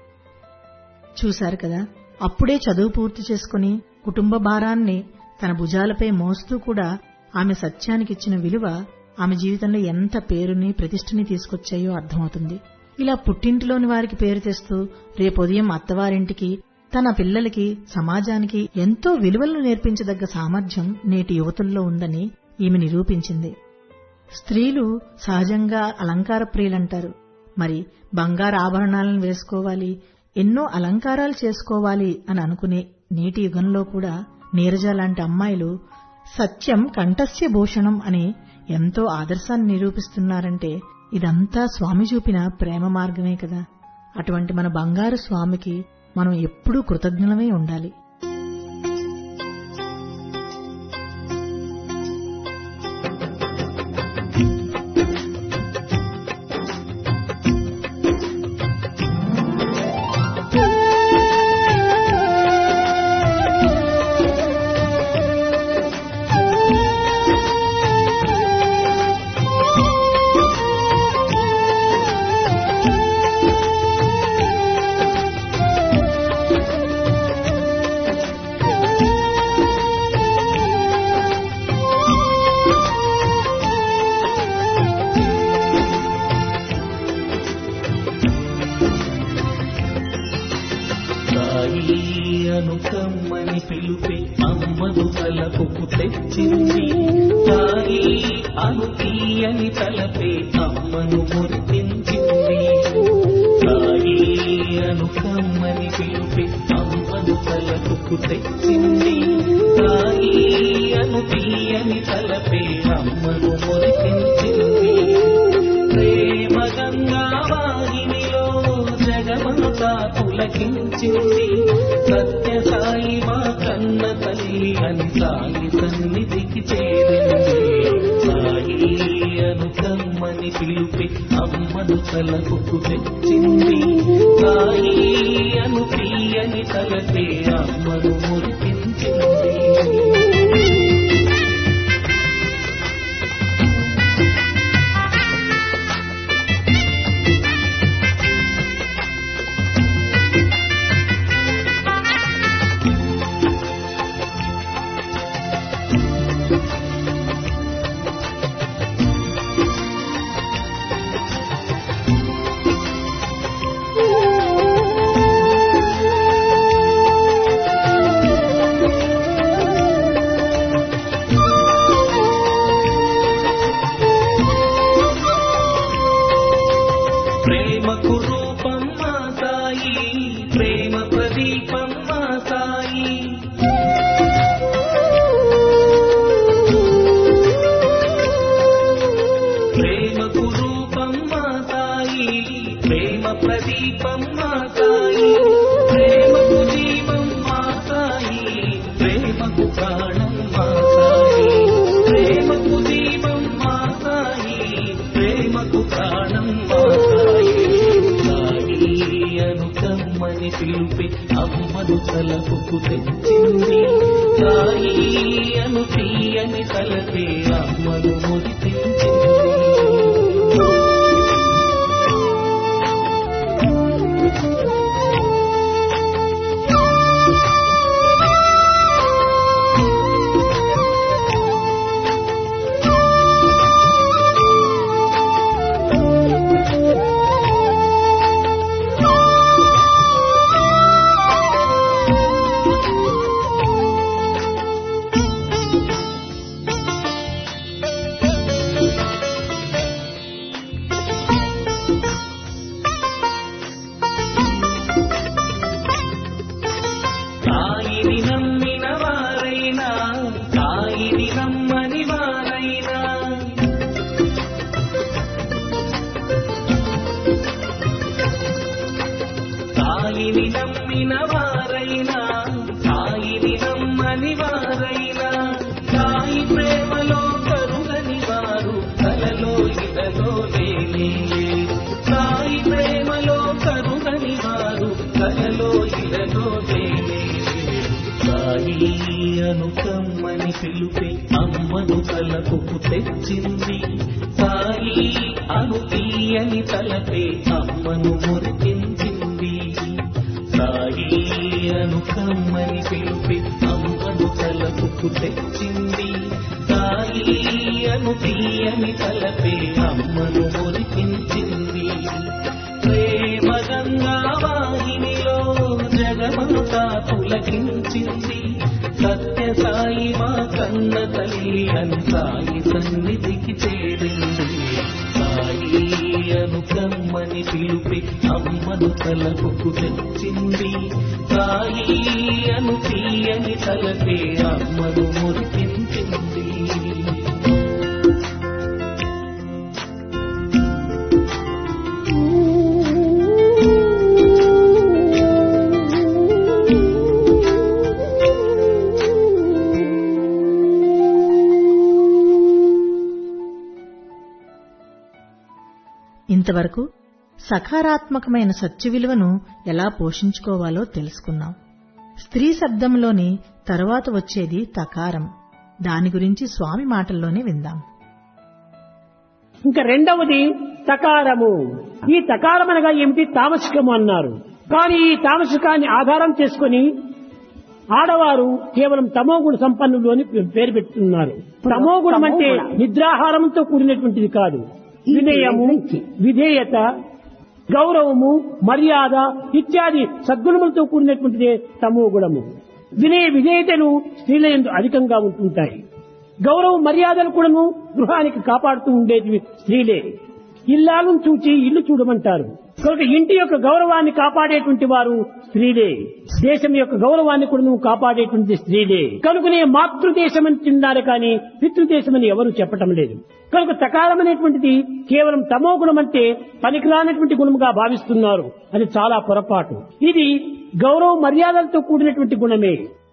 C: చూశారు కదా అప్పుడే చదువు పూర్తి చేసుకుని కుటుంబ భారాన్ని తన భుజాలపై మోస్తూ కూడా ఆమె సత్యానికి ఇచ్చిన విలువ ఆమె జీవితంలో ఎంత పేరుని ప్రతిష్టని తీసుకొచ్చాయో అర్థమవుతుంది ఇలా పుట్టింటిలోని వారికి పేరు తెస్తూ రేపు ఉదయం అత్తవారింటికి తన పిల్లలకి సమాజానికి ఎంతో విలువలను నేర్పించదగ్గ సామర్థ్యం నేటి యువతుల్లో ఉందని ఈమె నిరూపించింది స్త్రీలు సహజంగా అలంకార ప్రియులంటారు మరి బంగారు ఆభరణాలను వేసుకోవాలి ఎన్నో అలంకారాలు చేసుకోవాలి అని అనుకునే నేటి యుగంలో కూడా నీరజ లాంటి అమ్మాయిలు సత్యం కంఠస్య భూషణం అని ఎంతో ఆదర్శాన్ని నిరూపిస్తున్నారంటే ఇదంతా స్వామి చూపిన ప్రేమ మార్గమే కదా అటువంటి మన బంగారు స్వామికి మనం ఎప్పుడూ కృతజ్ఞులమై ఉండాలి
G: సాయి అనుకమ్మని పిలుపే అమ్మను తలపుకు తెచ్చింది సాయి అనుకీయని తలపే అమ్మను మురిపించింది సాయి అనుకమ్మని పిలుపే అమ్మను తలపుకు తెచ్చింది సాయి అనుకీయని తలపే అమ్మను మురిపించింది ప్రేమ గంగా వాహినిలో జగమంతా పులకించింది సత్య సాయి మా కన్న తల్లి అని సాయి సన్నిధికి చేరింది సాయి అనుకమ్మని పిలిపి అమ్మను తలపుకు తెచ్చింది సాయి అను తీయని తలపే అమ్మను మురిపించింది ప్రేమకు రూపం మా సాయి ప్రేమ ప్రదీపం మా సాయి ప్రేమకు రూపం మా సాయి ప్రేమ ప్రదీపం మా సాయి ప్రేమకు జీవం మా సాయి ప్రేమకు ప్రాణం మా సాయి ప్రేమకు జీవం మా సాయి ప్రేమకు ప్రాణం మా సాయి సాయి అనుకమ్మని పిలిపి అమ్మను తలపుకు తెచ్చింది సాయి అను తీయని తలపే అమ్మను మురిపించింది సాయిని నమ్మిన వారైనా సాయిని నమ్మని వారైనా సాయిని నమ్మిన వారైనా సాయిని నమ్మని వారైనా సాయి ప్రేమలో కరుగని వారు కలలో ఇదలో లేనే లేదు. సాయి ప్రేమలో కరుగని వారు కలలో ఇదలో లేనే లేదు. సాయి అనుకమ్మని పిలుపే అమ్మను తలపుకు తెచ్చింది సాయి అను తీయని తలపే అమ్మను మురిపించింది సాయి అనుకమ్మని పిలుపి అమ్మను తలపుకు తెచ్చింది సాయి అను తీయని తలపే అమ్మను మురిపించింది ప్రేమ గంగా వాహినిలో జగమంతా పులకించింది సత్య సాయి మా కన్న తల్లి అని సాయి సన్నిధికి చేరింది సాయి అనుకమ్మని పిలిపి అమ్మను తలపుకు తెచ్చింది సాయి అను తీయని తలపే అమ్మను మురిపించింది
C: ఇంతవరకు సకారాత్మకమైన సత్య విలువను ఎలా పోషించుకోవాలో తెలుసుకున్నాం స్త్రీ శబ్దంలోని తరువాత వచ్చేది తకారం దాని గురించి స్వామి మాటల్లోనే విందాం
E: ఇంకా రెండవది తకారము ఈ తకారం అనగా ఏమిటి తామసికము అన్నారు కానీ ఈ తామసికాన్ని ఆధారం చేసుకొని ఆడవారు కేవలం తమోగుణ సంపన్నులు అని పేరు పెట్టుతున్నారు తమోగుణం అంటే నిద్రాహారంతో కూడినటువంటిది కాదు వినయము విధేయత గౌరవము మర్యాద ఇత్యాది సద్గుణములతో కూడినటువంటిదే తమో గుణము వినయ విధేయతలు స్త్రీల యందు అధికంగా ఉంటుంటాయి గౌరవ మర్యాదలు కూడాను గృహానికి కాపాడుతూ ఉండేది స్త్రీలే ఇల్లాలను చూచి ఇల్లు చూడమంటారు కనుక ఇంటి యొక్క గౌరవాన్ని కాపాడేటువంటి వారు స్త్రీలే దేశం యొక్క గౌరవాన్ని కూడా నువ్వు కాపాడేటువంటి స్త్రీలే కనుకనే మాతృదేశం అని తిన్నారు కానీ పితృదేశం అని ఎవరు చెప్పటం లేదు కనుక తకారం అనేటువంటిది కేవలం తమో గుణం అంటే పనికిరానటువంటి గుణముగా భావిస్తున్నారు అది చాలా పొరపాటు ఇది గౌరవ మర్యాదలతో కూడినటువంటి గుణమే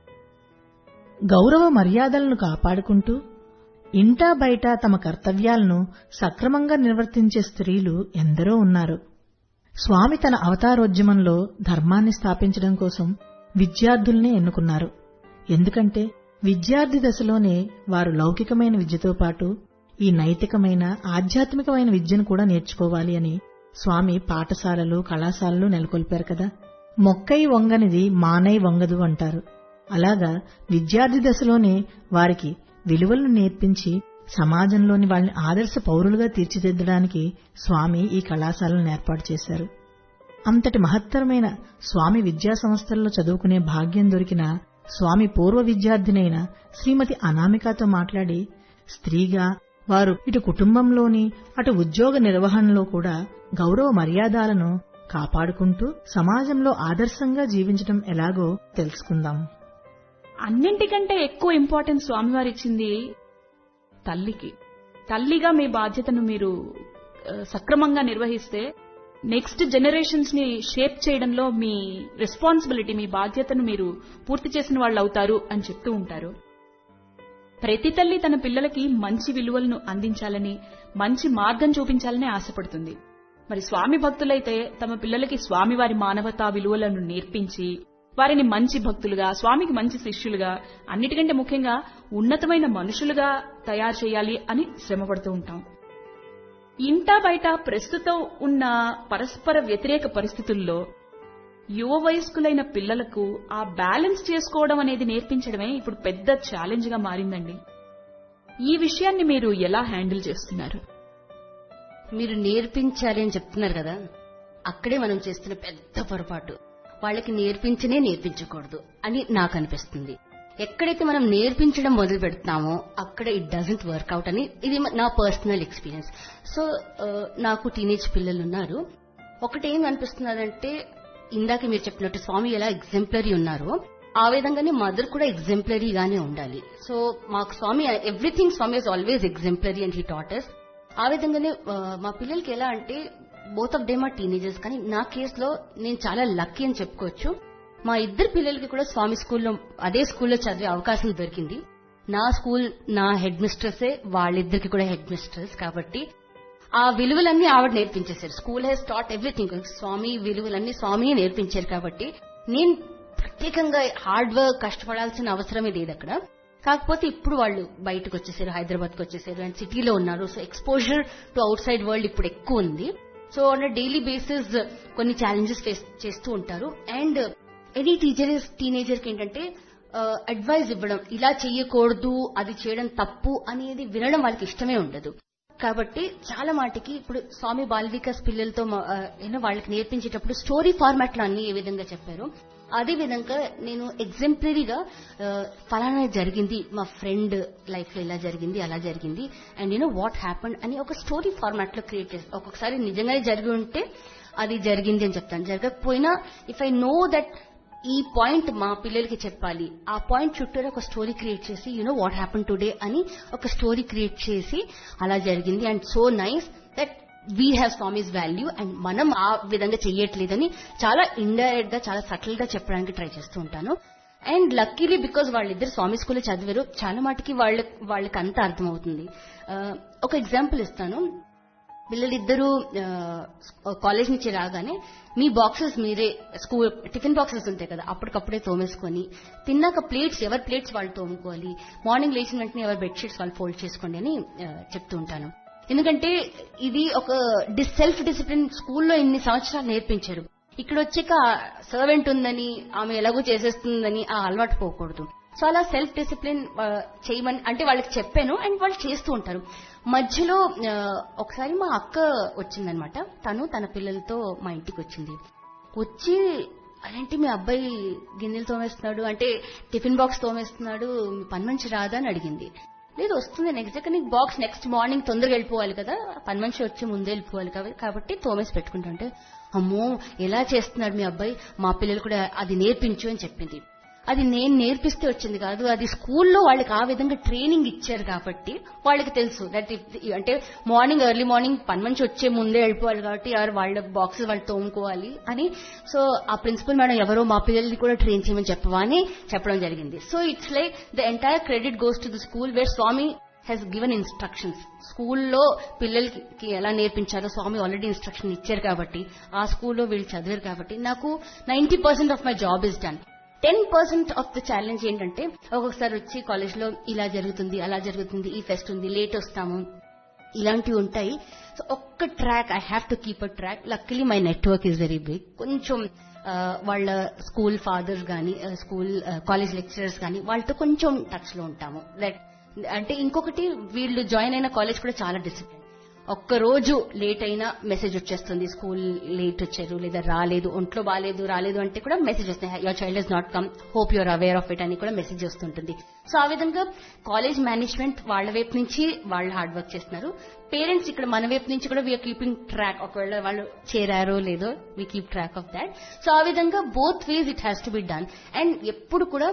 C: గౌరవ మర్యాదలను కాపాడుకుంటూ ఇంటా బయట తమ కర్తవ్యాలను సక్రమంగా నిర్వర్తించే స్త్రీలు ఎందరో ఉన్నారు స్వామి తన అవతారోద్యమంలో ధర్మాన్ని స్థాపించడం కోసం విద్యార్థుల్ని ఎన్నుకున్నారు ఎందుకంటే విద్యార్థి దశలోనే వారు లౌకికమైన విద్యతో పాటు ఈ నైతికమైన ఆధ్యాత్మికమైన విద్యను కూడా నేర్చుకోవాలి అని స్వామి పాఠశాలలు కళాశాలలు నెలకొల్పారు కదా మొక్కై వంగనిది మానై వంగదు అంటారు అలాగా విద్యార్థి దశలోనే వారికి విలువలను నేర్పించి సమాజంలోని వాళ్ళని ఆదర్శ పౌరులుగా తీర్చిదిద్దడానికి స్వామి ఈ కళాశాలను ఏర్పాటు చేశారు అంతటి మహత్తరమైన స్వామి విద్యా సంస్థల్లో చదువుకునే భాగ్యం దొరికిన స్వామి పూర్వ విద్యార్థినైన శ్రీమతి అనామికతో మాట్లాడి స్త్రీగా వారు ఇటు కుటుంబంలోని అటు ఉద్యోగ నిర్వహణలో కూడా గౌరవ మర్యాదలను కాపాడుకుంటూ సమాజంలో ఆదర్శంగా జీవించడం ఎలాగో తెలుసుకుందాం
H: అన్నింటికంటే ఎక్కువ ఇంపార్టెన్స్ స్వామివారు ఇచ్చింది తల్లికి తల్లిగా మీ బాధ్యతను మీరు ఆ, సక్రమంగా నిర్వహిస్తే నెక్స్ట్ జనరేషన్స్ ని షేప్ చేయడంలో మీ రెస్పాన్సిబిలిటీ మీ బాధ్యతను మీరు పూర్తి చేసిన వాళ్ళు అవుతారు అని చెప్తూ ఉంటారు ప్రతి తల్లి తన పిల్లలకి మంచి విలువలను అందించాలని మంచి మార్గం చూపించాలని ఆశపడుతుంది మరి స్వామి భక్తులైతే తమ పిల్లలకి స్వామివారి మానవతా విలువలను నేర్పించి వారిని మంచి భక్తులుగా స్వామికి మంచి శిష్యులుగా అన్నిటికంటే ముఖ్యంగా ఉన్నతమైన మనుషులుగా తయారు చేయాలి అని శ్రమపడుతూ ఉంటాం ఇంటా బయట ప్రస్తుతం ఉన్న పరస్పర వ్యతిరేక పరిస్థితుల్లో యువ వయస్కులైన పిల్లలకు ఆ బ్యాలెన్స్ చేసుకోవడం అనేది నేర్పించడమే ఇప్పుడు పెద్ద ఛాలెంజ్ గా మారిందండి ఈ విషయాన్ని మీరు ఎలా హ్యాండిల్ చేస్తున్నారు
I: మీరు నేర్పించాలి అని చెప్తున్నారు కదా అక్కడే మనం చేస్తున్న పెద్ద పొరపాటు వాళ్ళకి నేర్పించనే నేర్పించకూడదు అని నాకు అనిపిస్తుంది ఎక్కడైతే మనం నేర్పించడం మొదలు పెడుతున్నామో అక్కడ ఇట్ డజంట్ వర్కౌట్ అని ఇది నా పర్సనల్ ఎక్స్పీరియన్స్ సో నాకు టీనేజ్ పిల్లలు ఉన్నారు ఒకటి ఏం అనిపిస్తున్నదంటే ఇందాక మీరు చెప్పినట్టు స్వామి ఎలా ఎగ్జాంపులరీ ఉన్నారో ఆ విధంగానే మదర్ కూడా ఎగ్జాంపులరీగానే ఉండాలి సో మాకు Swami everything Swami is always exemplary and he taught us ఆ విధంగానే ఆ, మా పిల్లలకి ఎలా అంటే both of them are teenagers కానీ నా కేసులో నేను చాలా లక్కీ అని చెప్పుకోవచ్చు మా ఇద్దరు పిల్లలకి కూడా స్వామి స్కూల్లో అదే స్కూల్లో చదివే అవకాశం దొరికింది నా స్కూల్ నా హెడ్ మిస్ట్రెస్సే వాళ్ళిద్దరికి కూడా హెడ్ మిస్ట్రెస్ కాబట్టి ఆ విలువలన్నీ ఆవిడ నేర్పించేశారు school he's taught everything Swami విలువలన్నీ స్వామి నేర్పించారు కాబట్టి నేను ప్రత్యేకంగా హార్డ్ వర్క్ కష్టపడాల్సిన అవసరమే లేదు అక్కడ కాకపోతే ఇప్పుడు వాళ్ళు బయటకు వచ్చేసారు హైదరాబాద్కి వచ్చేసారు అండ్ సిటీలో ఉన్నారు so exposure to outside world ఇప్పుడు ఎక్కువ ఉంది సో ఆన్ డైలీ బేసిస్ కొన్ని ఛాలెంజెస్ ఫేస్ చేస్తూ ఉంటారు అండ్ ఎనీ టీచర్ టీనేజర్ కి ఏంటంటే అడ్వైజ్ ఇవ్వడం ఇలా చేయకూడదు అది చేయడం తప్పు అనేది వినడం వాళ్ళకి ఇష్టమే ఉండదు కాబట్టి చాలా మాటకి ఇప్పుడు స్వామి బాల్ వికాస్ పిల్లలతో మా- ఆ, ఏదో వాళ్ళకి నేర్పించేటప్పుడు స్టోరీ ఫార్మాట్ లో అన్ని ఏ విధంగా చెప్పారు అదే విధంగా నేను ఎగ్జాంపులరీగా ఫలానా జరిగింది మా ఫ్రెండ్ లైఫ్ లో ఇలా జరిగింది అలా జరిగింది అండ్ యూనో వాట్ హ్యాపన్ అని ఒక స్టోరీ ఫార్మాట్ లో క్రియేట్ చేసి ఒక్కొక్కసారి నిజంగానే జరిగి ఉంటే అది జరిగింది అని చెప్తాను జరగకపోయినా ఇఫ్ ఐ నో దట్ ఈ పాయింట్ మా పిల్లలకి చెప్పాలి ఆ పాయింట్ చుట్టూ ఒక స్టోరీ క్రియేట్ చేసి యూనో వాట్ హ్యాపన్ టుడే అని ఒక స్టోరీ క్రియేట్ చేసి అలా జరిగింది and so nice that we have Swami's value and మనం ఆ విధంగా చెయ్యట్లేదని చాలా ఇండైరెక్ట్ గా చాలా సటిల్ గా చెప్పడానికి ట్రై చేస్తూ ఉంటాను అండ్ లక్కీలీ బికాజ్ వాళ్ళిద్దరు స్వామి స్కూల్లో చదివారు చాలా మటుకి వాళ్ళ వాళ్ళకి అంతా అర్థమవుతుంది ఆ, ఒక ఎగ్జాంపుల్ ఇస్తాను పిల్లలిద్దరూ కాలేజ్ నుంచి రాగానే మీ బాక్సెస్ మీరే స్కూల్ టిఫిన్ బాక్సెస్ ఉంటాయి కదా అప్పటికప్పుడే తోమేసుకొని తిన్నాక ప్లేట్స్ ఎవరి ప్లేట్స్ వాళ్ళు తోముకోవాలి మార్నింగ్ లేచిన వెంటనే ఎవరి బెడ్షీట్స్ వాళ్ళు ఫోల్డ్ చేసుకోండి అని ఆ, చెప్తూ ఉంటాను ఎందుకంటే ఇది ఒక డిస్ సెల్ఫ్ డిసిప్లిన్ స్కూల్లో ఇన్ని సంవత్సరాలు నేర్పించారు ఇక్కడ వచ్చాక సర్వెంట్ ఉందని ఆమె ఎలాగో చేసేస్తుందని ఆ అలవాటు పోకూడదు సో అలా సెల్ఫ్ డిసిప్లిన్ చేయమని అంటే వాళ్ళకి చెప్పాను అండ్ వాళ్ళు చేస్తూ ఉంటారు మధ్యలో ఆ, ఒకసారి మా అక్క వచ్చిందనమాట తను తన పిల్లలతో మా ఇంటికి వచ్చింది వచ్చి అదేంటి మీ అబ్బాయి గిన్నెలు తోమేస్తున్నాడు అంటే టిఫిన్ బాక్స్ తోమేస్తున్నాడు మీ పని మంచి రాదా అని అడిగింది లేదు వస్తుంది నెక్స్ట్ డే కానీ బాక్స్ నెక్స్ట్ మార్నింగ్ తొందరగా వెళ్ళిపోవాలి కదా పని మనిషి వచ్చి ముందే వెళ్ళిపోవాలి కాబ- కాబట్టి తోమేసి పెట్టుకుంటుంటే అమ్మో ఎలా చేస్తున్నాడు మీ అబ్బాయి మా పిల్లలు కూడా అది నేర్పించు అని చెప్పింది అది నేను నేర్పిస్తే వచ్చింది కాదు అది స్కూల్లో వాళ్ళకి ఆ విధంగా ట్రైనింగ్ ఇచ్చారు కాబట్టి వాళ్ళకి తెలుసు దట్ అంటే మార్నింగ్ ఎర్లీ మార్నింగ్ పని మంచి వచ్చే ముందే వెళ్ళిపోవాలి కాబట్టి ఎవరు వాళ్ళ బాక్సెస్ వాళ్ళు తోముకోవాలి అని సో ఆ ప్రిన్సిపల్ మేడం ఎవరో మా పిల్లల్ని కూడా ట్రైన్ చేయమని చెప్పవా అని చెప్పడం జరిగింది so it's like the entire credit goes to the school where Swami he's given instructions స్కూల్లో పిల్లలకి ఎలా నేర్పించాలో స్వామి ఆల్రెడీ ఇన్స్ట్రక్షన్ ఇచ్చారు కాబట్టి ఆ స్కూల్లో వీళ్ళు చదివారు కాబట్టి నాకు ninety percent of my job is done ten percent of the challenge ఏంటంటే ఒక్కొక్కసారి వచ్చి కాలేజ్ లో ఇలా జరుగుతుంది అలా జరుగుతుంది ఈ ఫెస్ట్ ఉంది లేట్ వస్తాము ఇలాంటివి ఉంటాయి సో ఒక్క track I have to keep a track luckily my network is very big కొంచెం ఆ, వాళ్ళ స్కూల్ ఫాదర్స్ కానీ స్కూల్ కాలేజ్ లెక్చరర్స్ కానీ వాళ్ళతో కొంచెం టచ్ లో ఉంటాము దట్ అంటే ఇంకొకటి వీళ్ళు జాయిన్ అయిన కాలేజ్ కూడా చాలా డిసిప్లిన్ ఒక్క రోజు లేట్ అయినా మెసేజ్ వచ్చేస్తుంది స్కూల్ లేట్ వచ్చారు లేదా రాలేదు ఒంట్లో బాగాలేదు రాలేదు అంటే కూడా మెసేజ్ వస్తాయి your child is not come hope your aware of it అని కూడా మెసేజ్ వస్తుంటుంది సో ఆ విధంగా కాలేజ్ మేనేజ్మెంట్ వాళ్ళ వైపు నుంచి వాళ్ళు హార్డ్ వర్క్ చేస్తున్నారు పేరెంట్స్ ఇక్కడ మన వైపు నుంచి కూడా వీఆర్ కీపింగ్ ట్రాక్ ఒకవేళ వాళ్ళు చేరారో లేదో we keep track of that so ఆ విధంగా both ways it has to be done and ఎప్పుడు కూడా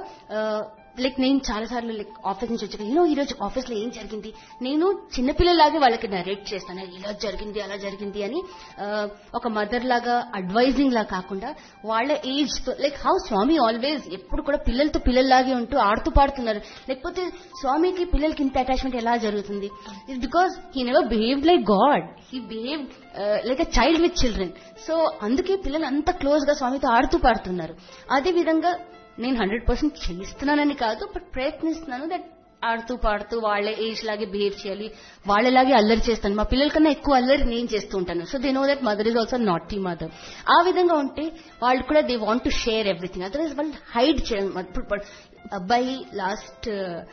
I: లైక్ నేను చాలా సార్లు లైక్ ఆఫీస్ నుంచి వచ్చాక యూనో ఈ రోజు ఆఫీస్ లో ఏం జరిగింది నేను చిన్నపిల్లలాగే వాళ్ళకి నరేట్ చేస్తాను ఇలా జరిగింది అలా జరిగింది అని ఆ, ఒక మదర్ లాగా అడ్వైజింగ్ లా కాకుండా వాళ్ళ ఏజ్ తో లైక్ హౌ స్వామి ఆల్వేస్ ఎప్పుడు కూడా పిల్లలతో పిల్లల్లాగే ఉంటూ ఆడుతూ పాడుతున్నారు లేకపోతే స్వామికి పిల్లలకి ఇంత అటాచ్మెంట్ ఎలా జరుగుతుంది it because he never behave like God he behave like a child with children so అందుకే పిల్లలు అంత క్లోజ్ గా స్వామితో ఆడుతూ పాడుతున్నారు అదే విధంగా నేను హండ్రెడ్ పర్సెంట్ చేస్తున్నానని కాదు బట్ ప్రయత్నిస్తున్నాను దట్ ఆడుతూ పాడుతూ వాళ్ళ ఏజ్ లాగే బిహేవ్ చేయాలి వాళ్ళలాగే అల్లరి చేస్తాను మా పిల్లల కన్నా ఎక్కువ అల్లరి నేను చేస్తూ ఉంటాను so they know that mother is also not ఈ మదర్ ఆ విధంగా ఉంటే వాళ్ళు కూడా they want to share everything otherwise వాళ్ళు హైడ్ చేయడం ఇప్పుడు ప- అబ్బాయి లాస్ట్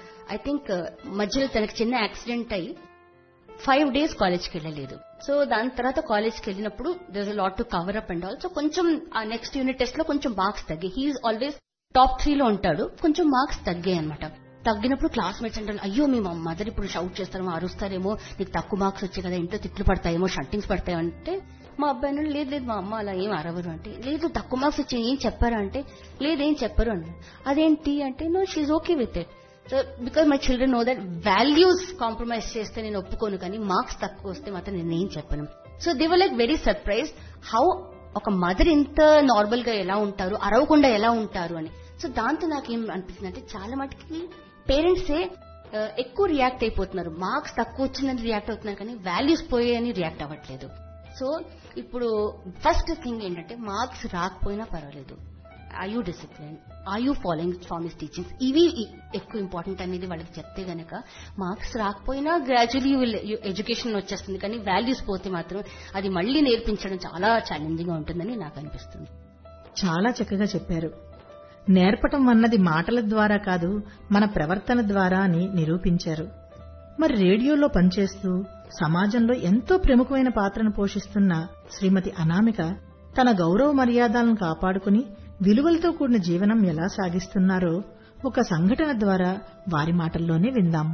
I: ఐ థింక్ మధ్యలో తనకి చిన్న యాక్సిడెంట్ అయ్యి ఫైవ్ డేస్ కాలేజ్కి వెళ్ళలేదు సో దాని తర్వాత కాలేజ్కి వెళ్ళినప్పుడు there lot to cover up and also కొంచెం ఆ నెక్స్ట్ యూనిట్ టెస్ట్ లో కొంచెం మార్క్స్ తగ్గాయి హీఈస్ ఆల్వేస్ టాప్ త్రీలో ఉంటాడు కొంచెం మార్క్స్ తగ్గాయి అనమాట తగ్గినప్పుడు క్లాస్మేట్స్ అంటే అయ్యో మీ మదర్ ఇప్పుడు షౌట్ చేస్తారేమో అరుస్తారేమో నీకు తక్కువ మార్క్స్ వచ్చాయి కదా ఇంట్లో తిట్లు పడతాయేమో షంటింగ్స్ పడతాయో అంటే మా అబ్బాయి అన్నాడు, లేదు లేదు మా అమ్మ అలా ఏం అరవరు అంటే లేదు తక్కువ మార్క్స్ వచ్చాయి ఏం చెప్పారా అంటే లేదేం చెప్పరు అన్నాడు అదేంటి అంటే no she's okay with it so because my children know that values compromise చేస్తే నేను ఒప్పుకోను కానీ మార్క్స్ తక్కువ వస్తే మాత్రం నేను ఏం చెప్పను so they were like very surprise how ఒక మదర్ ఇంత నార్మల్ గా ఎలా ఉంటారు అరవకుండా ఎలా ఉంటారు అని సో దాంతో నాకేం అనిపిస్తుంది అంటే చాలా మటుకి పేరెంట్సే ఆ, ఎక్కువ రియాక్ట్ అయిపోతున్నారు మార్క్స్ తక్కువ వచ్చిందని రియాక్ట్ అవుతున్నారు కానీ వాల్యూస్ పోయాయని రియాక్ట్ అవ్వట్లేదు సో ఇప్పుడు ఫస్ట్ థింగ్ ఏంటంటే మార్క్స్ రాకపోయినా పర్వాలేదు I you discipline I you following Swami's teachings ఇవి ఇ- ఎక్కువ ఇంపార్టెంట్ అనేది వాళ్ళకి చెప్తే గనక మార్క్స్ రాకపోయినా గ్రాడ్యువల్లీ ఎడ్యుకేషన్ వచ్చేస్తుంది కానీ వాల్యూస్ పోతే మాత్రం అది మళ్ళీ నేర్పించడం చాలా ఛాలెంజింగ్ గా ఉంటుందని నాకు అనిపిస్తుంది
C: చాలా చక్కగా చెప్పారు నేర్పటం అన్నది మాటల ద్వారా కాదు మన ప్రవర్తన ద్వారా అని నిరూపించారు మరి రేడియోలో పనిచేస్తూ సమాజంలో ఎంతో ప్రముఖమైన పాత్రను పోషిస్తున్న శ్రీమతి అనామిక తన గౌరవ మర్యాదలను కాపాడుకుని విలువలతో కూడిన జీవనం ఎలా సాగిస్తున్నారో ఒక సంఘటన ద్వారా వారి మాటల్లోనే విందాం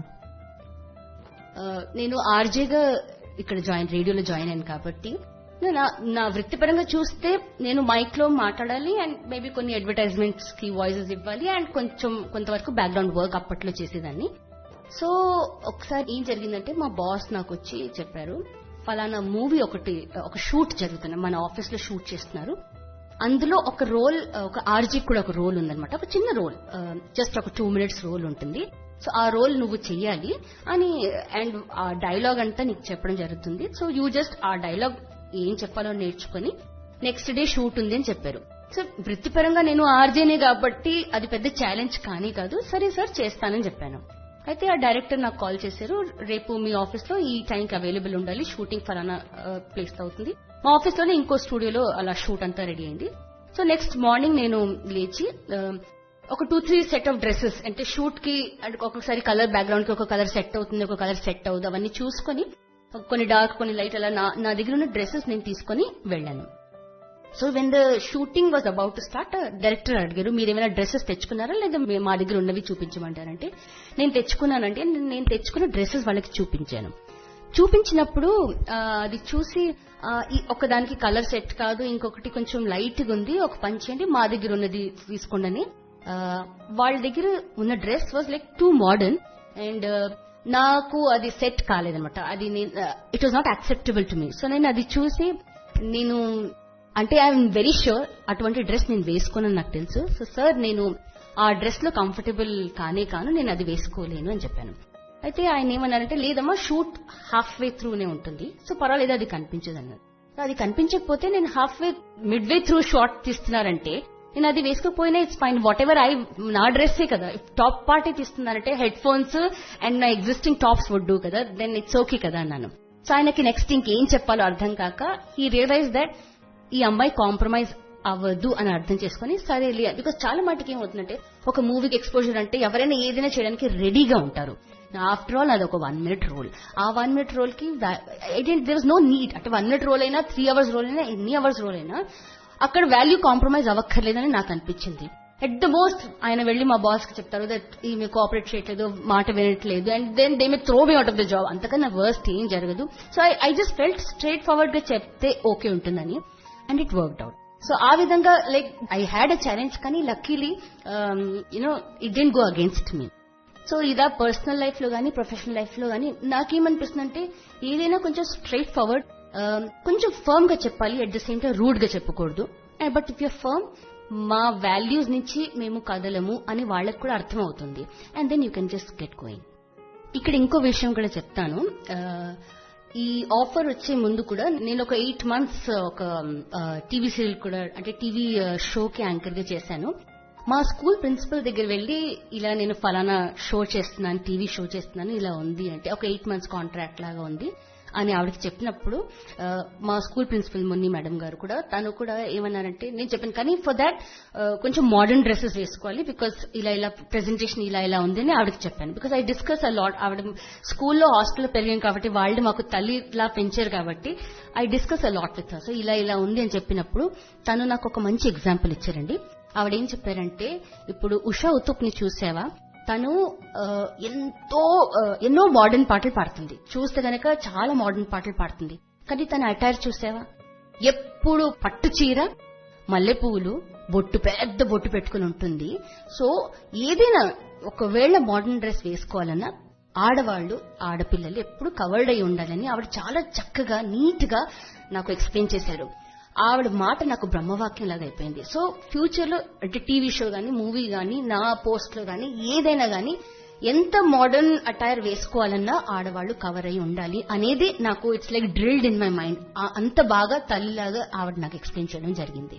I: ఆ, నేను ఆర్జేగా ఇక్కడ జాయిన్ రేడియోలో జాయిన్ అయ్యాను కాబట్టి నా నా వృత్తిపరంగా చూస్తే నేను మైక్ లో మాట్లాడాలి అండ్ మేబీ కొన్ని అడ్వర్టైజ్మెంట్స్ కి వాయిసెస్ ఇవ్వాలి అండ్ కొంచెం కొంతవరకు బ్యాక్గ్రౌండ్ వర్క్ అప్పట్లో చేసేదాన్ని సో ఒకసారి ఏం జరిగిందంటే మా బాస్ నాకు వచ్చి చెప్పారు ఫలానా మూవీ ఒకటి ఒక షూట్ జరుగుతుంది మన ఆఫీస్ లో షూట్ చేస్తున్నారు అందులో ఒక రోల్ ఒక ఆర్జీ కూడా ఒక రోల్ ఉందన్నమాట ఒక చిన్న రోల్ జస్ట్ ఒక టూ మినిట్స్ రోల్ ఉంటుంది సో ఆ రోల్ నువ్వు చెయ్యాలి అని అండ్ ఆ డైలాగ్ అంతా నీకు చెప్పడం జరుగుతుంది సో యూ జస్ట్ ఆ డైలాగ్ ఏం చెప్పాలో నేర్చుకుని నెక్స్ట్ డే షూట్ ఉంది అని చెప్పారు సో వృత్తిపరంగా నేను ఆర్జేనే కాబట్టి అది పెద్ద ఛాలెంజ్ కానీ కాదు సరే సార్ చేస్తానని చెప్పాను అయితే ఆ డైరెక్టర్ నాకు కాల్ చేశారు రేపు మీ ఆఫీస్ లో ఈ టైంకి అవైలబుల్ ఉండాలి షూటింగ్ ఫలానా ప్లేస్ అవుతుంది మా ఆఫీస్ లోనే ఇంకో స్టూడియోలో అలా షూట్ అంతా రెడీ అయింది సో నెక్స్ట్ మార్నింగ్ నేను లేచి ఆ, ఒక two three set of dresses అంటే షూట్ కి అంటే ఒక్కొక్కసారి కలర్ బ్యాక్గ్రౌండ్ కి ఒక కలర్ సెట్ అవుతుంది ఒక కలర్ సెట్ అవుతుంది అవన్నీ చూసుకొని కొన్ని డార్క్ కొన్ని లైట్ అలా నా నా దగ్గర ఉన్న డ్రెస్సెస్ నేను తీసుకొని వెళ్ళాను so when the shooting was about to start director అడిగారు మీరు ఏమైనా డ్రెస్సెస్ తెచ్చుకున్నారా లేదా మీ- మా దగ్గర ఉన్నవి చూపించమంటారంటే నేను తెచ్చుకున్నానంటే నేను తెచ్చుకున్న డ్రెస్సెస్ వాళ్ళకి చూపించాను చూపించినప్పుడు ఆ, అది చూసి ఆ, ఈ ఒకదానికి కలర్ సెట్ కాదు ఇంకొకటి కొంచెం లైట్ గా ఉంది ఒక పంచి అంటే మా దగ్గర ఉన్నది తీసుకోండి అని ఆ, వాళ్ళ దగ్గర ఉన్న dress was like too modern and నాకు అది సెట్ కాలేదనమాట అది it was not acceptable to me so నేను అది చూసి నేను అంటే ఐఎమ్ వెరీ షూర్ అటువంటి డ్రెస్ నేను వేసుకోనని నాకు తెలుసు సో సార్ నేను ఆ డ్రెస్ లో కంఫర్టబుల్ కానే కాను నేను అది వేసుకోలేను అని చెప్పాను అయితే ఆయన ఏమన్నారంటే లేదమ్మా షూట్ హాఫ్ వే త్రూనే ఉంటుంది సో పర్వాలేదు అది కనిపించదు అన్నారు సో అది కనిపించకపోతే నేను half way mid way through shot తీస్తున్నారంటే నేను అది వేసుకోకపోయినా it's fine whatever I నా డ్రెస్సే కదా టాప్ పార్టీ తీస్తున్నారంటే హెడ్ ఫోన్స్ అండ్ నా ఎగ్జిస్టింగ్ టాప్స్ వుడ్ డూ కదా దెన్ ఇట్స్ ఓకే కదా అన్నాను సో ఆయనకి నెక్స్ట్ ఇంకేం చెప్పాలో అర్థం కాక ఈ రియలైజ్ దట్ ఈ అమ్మాయి కాంప్రమైజ్ అవ్వద్దు అని అర్థం చేసుకుని సరే బికాస్ చాలా మటుకు ఏమవుతుందంటే ఒక మూవీకి ఎక్స్పోజర్ అంటే ఎవరైనా ఏదైనా చేయడానికి రెడీగా ఉంటారు ఆఫ్టర్ ఆల్ అది ఒక వన్ మినిట్ రోల్ ఆ వన్ మినిట్ రోల్ కి దేర్ ఇస్ నో నీడ్ అంటే వన్ మినిట్ రోల్ అయినా త్రీ అవర్స్ రోల్ అయినా ఎన్ని అవర్స్ రోల్ అయినా అక్కడ వాల్యూ కాంప్రమైజ్ అవ్వక్కర్లేదని నాకు అనిపించింది ఎట్ ద మోస్ట్ ఆయన వెళ్లి మా బాస్ కి చెప్తారు దట్ ఈమె కోఆపరేట్ చేయట్లేదు మాట వినట్లేదు and then they may throw me out of the job అంతకన్నా వర్స్ట్ ఏం జరగదు so I I just felt straightforward గా చెప్తే ఓకే ఉంటుందని and it worked out so ఆ విధంగా like I had a challenge కానీ luckily you know it didn't go against me so ఇదా పర్సనల్ లైఫ్ లో గానీ ప్రొఫెషనల్ లైఫ్ లో గానీ నాకేమనిపిస్తుంది అంటే ఏదైనా కొంచెం స్ట్రైట్ ఫార్వర్డ్ కొంచెం ఫర్మ్ గా చెప్పాలి at the same time rude గా చెప్పకూడదు బట్ ఇఫ్ యూర్ ఫర్మ్ మా వాల్యూస్ నుంచి మేము కదలము అని వాళ్ళకి కూడా అర్థం అవుతుంది and then you can just get going ఇక్కడ ఇంకో విషయం కూడా చెప్తాను ఆ, ఈ ఆఫర్ వచ్చే ముందు కూడా నేను ఒక ఎయిట్ మంత్స్ ఒక టీవీ సీరియల్ కూడా అంటే టీవీ షోకి యాంకర్ గా చేశాను మా స్కూల్ ప్రిన్సిపల్ దగ్గర వెళ్లి ఇలా నేను ఫలానా షో చేస్తున్నాను టీవీ షో చేస్తున్నాను ఇలా ఉంది అంటే ఒక ఎయిట్ మంత్స్ కాంట్రాక్ట్ లాగా ఉంది అని ఆవిడకి చెప్పినప్పుడు ఆ, మా స్కూల్ ప్రిన్సిపల్ మున్ని మేడం గారు కూడా తను కూడా ఏమన్నారంటే నేను చెప్పాను కానీ ఫర్ దాట్ కొంచెం మోడర్న్ డ్రెస్సెస్ వేసుకోవాలి బికాస్ ఇలా ఇలా ప్రెజెంటేషన్ ఇలా ఇలా ఉంది అని ఆవిడకి చెప్పాను because I discuss a lot ఆవిడ స్కూల్లో హాస్టల్లో పెరిగాం కాబట్టి వాళ్ళు మాకు తల్లిలా పెంచారు కాబట్టి I discuss a lot with so ఇలా ఇలా ఉంది అని చెప్పినప్పుడు తను నాకు ఒక మంచి ఎగ్జాంపుల్ ఇచ్చారండి ఆవిడ ఏం చెప్పారంటే ఇప్పుడు ఉషా ఉతుప్ ని చూసావా తను ఆ, ఎంతో ఆ, ఎన్నో మోడర్న్ పాటలు పాడుతుంది చూస్తే గనక చాలా మోడర్న్ పాటలు పాడుతుంది కానీ తన అటైర్ చూసావా ఎప్పుడు పట్టు చీర మల్లె పువ్వులు బొట్టు పెద్ద బొట్టు పెట్టుకుని ఉంటుంది సో ఏదైనా ఒకవేళ మోడర్న్ డ్రెస్ వేసుకోవాలన్నా ఆడవాళ్లు ఆడపిల్లలు ఎప్పుడు కవర్డ్ అయి ఉండాలని ఆవిడ చాలా చక్కగా నీట్ గా నాకు ఎక్స్ప్లెయిన్ చేశారు ఆవిడ మాట నాకు బ్రహ్మవాక్యం లాగా అయిపోయింది సో ఫ్యూచర్ లో అంటే టీవీ షో గానీ మూవీ గానీ నా పోస్ట్ లో గానీ ఏదైనా గానీ ఎంత మోడర్న్ అటైర్ వేసుకోవాలన్నా ఆడవాళ్లు కవర్ అయి ఉండాలి అనేది నాకు it's like drilled in my mind అంత బాగా తల్లిలాగా ఆవిడ నాకు ఎక్స్ప్లెయిన్ చేయడం జరిగింది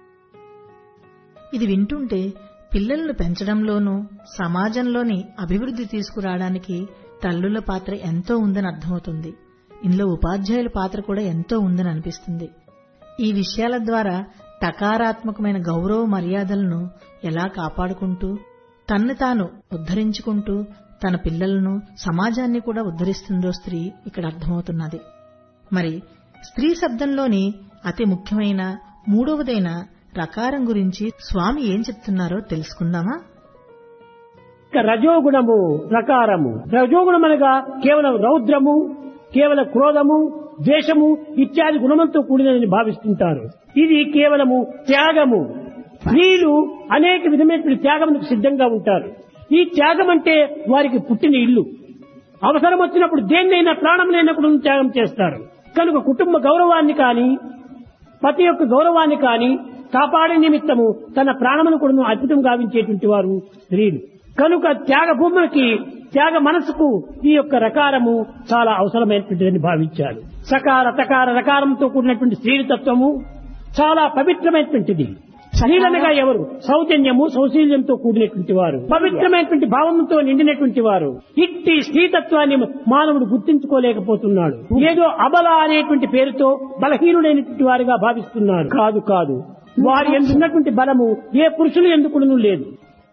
C: ఇది వింటుంటే పిల్లలను పెంచడంలోనూ సమాజంలోని అభివృద్ధి తీసుకురావడానికి తల్లుల పాత్ర ఎంతో ఉందని అర్థమవుతుంది ఇందులో ఉపాధ్యాయుల పాత్ర కూడా ఎంతో ఉందని అనిపిస్తుంది ఈ విషయాల ద్వారా తకారాత్మకమైన గౌరవ మర్యాదలను ఎలా కాపాడుకుంటూ తన్ను తాను ఉద్ధరించుకుంటూ తన పిల్లలను సమాజాన్ని కూడా ఉద్ధరిస్తుందో స్త్రీ ఇక్కడ అర్థమవుతున్నది మరి స్త్రీ శబ్దంలోని అతి ముఖ్యమైన మూడవదైన రకారం గురించి స్వామి ఏం చెప్తున్నారో తెలుసుకుందామా
E: ఇక రజోగుణము ప్రకారము రజోగుణం అనగా కేవలం రౌద్రము కేవలం క్రోధము ద్వేషము ఇత్యాది గుణమంతో కూడినదని భావిస్తుంటారు ఇది కేవలము త్యాగము స్త్రీలు అనేక విధమైనటువంటి త్యాగములకు సిద్ధంగా ఉంటారు ఈ త్యాగం అంటే వారికి పుట్టిన ఇల్లు అవసరం వచ్చినప్పుడు దేన్నైనా ప్రాణంనైనా కూడా త్యాగం చేస్తారు కనుక కుటుంబ గౌరవాన్ని కానీ పతి యొక్క గౌరవాన్ని కానీ కాపాడే నిమిత్తము తన ప్రాణమును కూడా అద్భుతం గావించేటువంటి వారు స్త్రీలు కనుక త్యాగ భూములకి త్యాగ మనసుకు ఈ యొక్క రకారము చాలా అవసరమైనటువంటిదని భావించారు సకార తకార రకారంతో కూడినటువంటి స్త్రీతత్వము చాలా పవిత్రమైనటువంటిది శీలనగా ఎవరు సౌజన్యము సౌశీల్యంతో కూడినటువంటి వారు పవిత్రమైనటువంటి భావంతో నిండినటువంటి వారు ఇట్టి స్త్రీతత్వాన్ని మానవుడు గుర్తించుకోలేకపోతున్నాడు ఏదో అబల అనేటువంటి పేరుతో బలహీనుడైనటువంటి వారిగా భావిస్తున్నారు కాదు కాదు వారి ఎందున్నటువంటి బలము ఏ పురుషులు ఎందుకును లేదు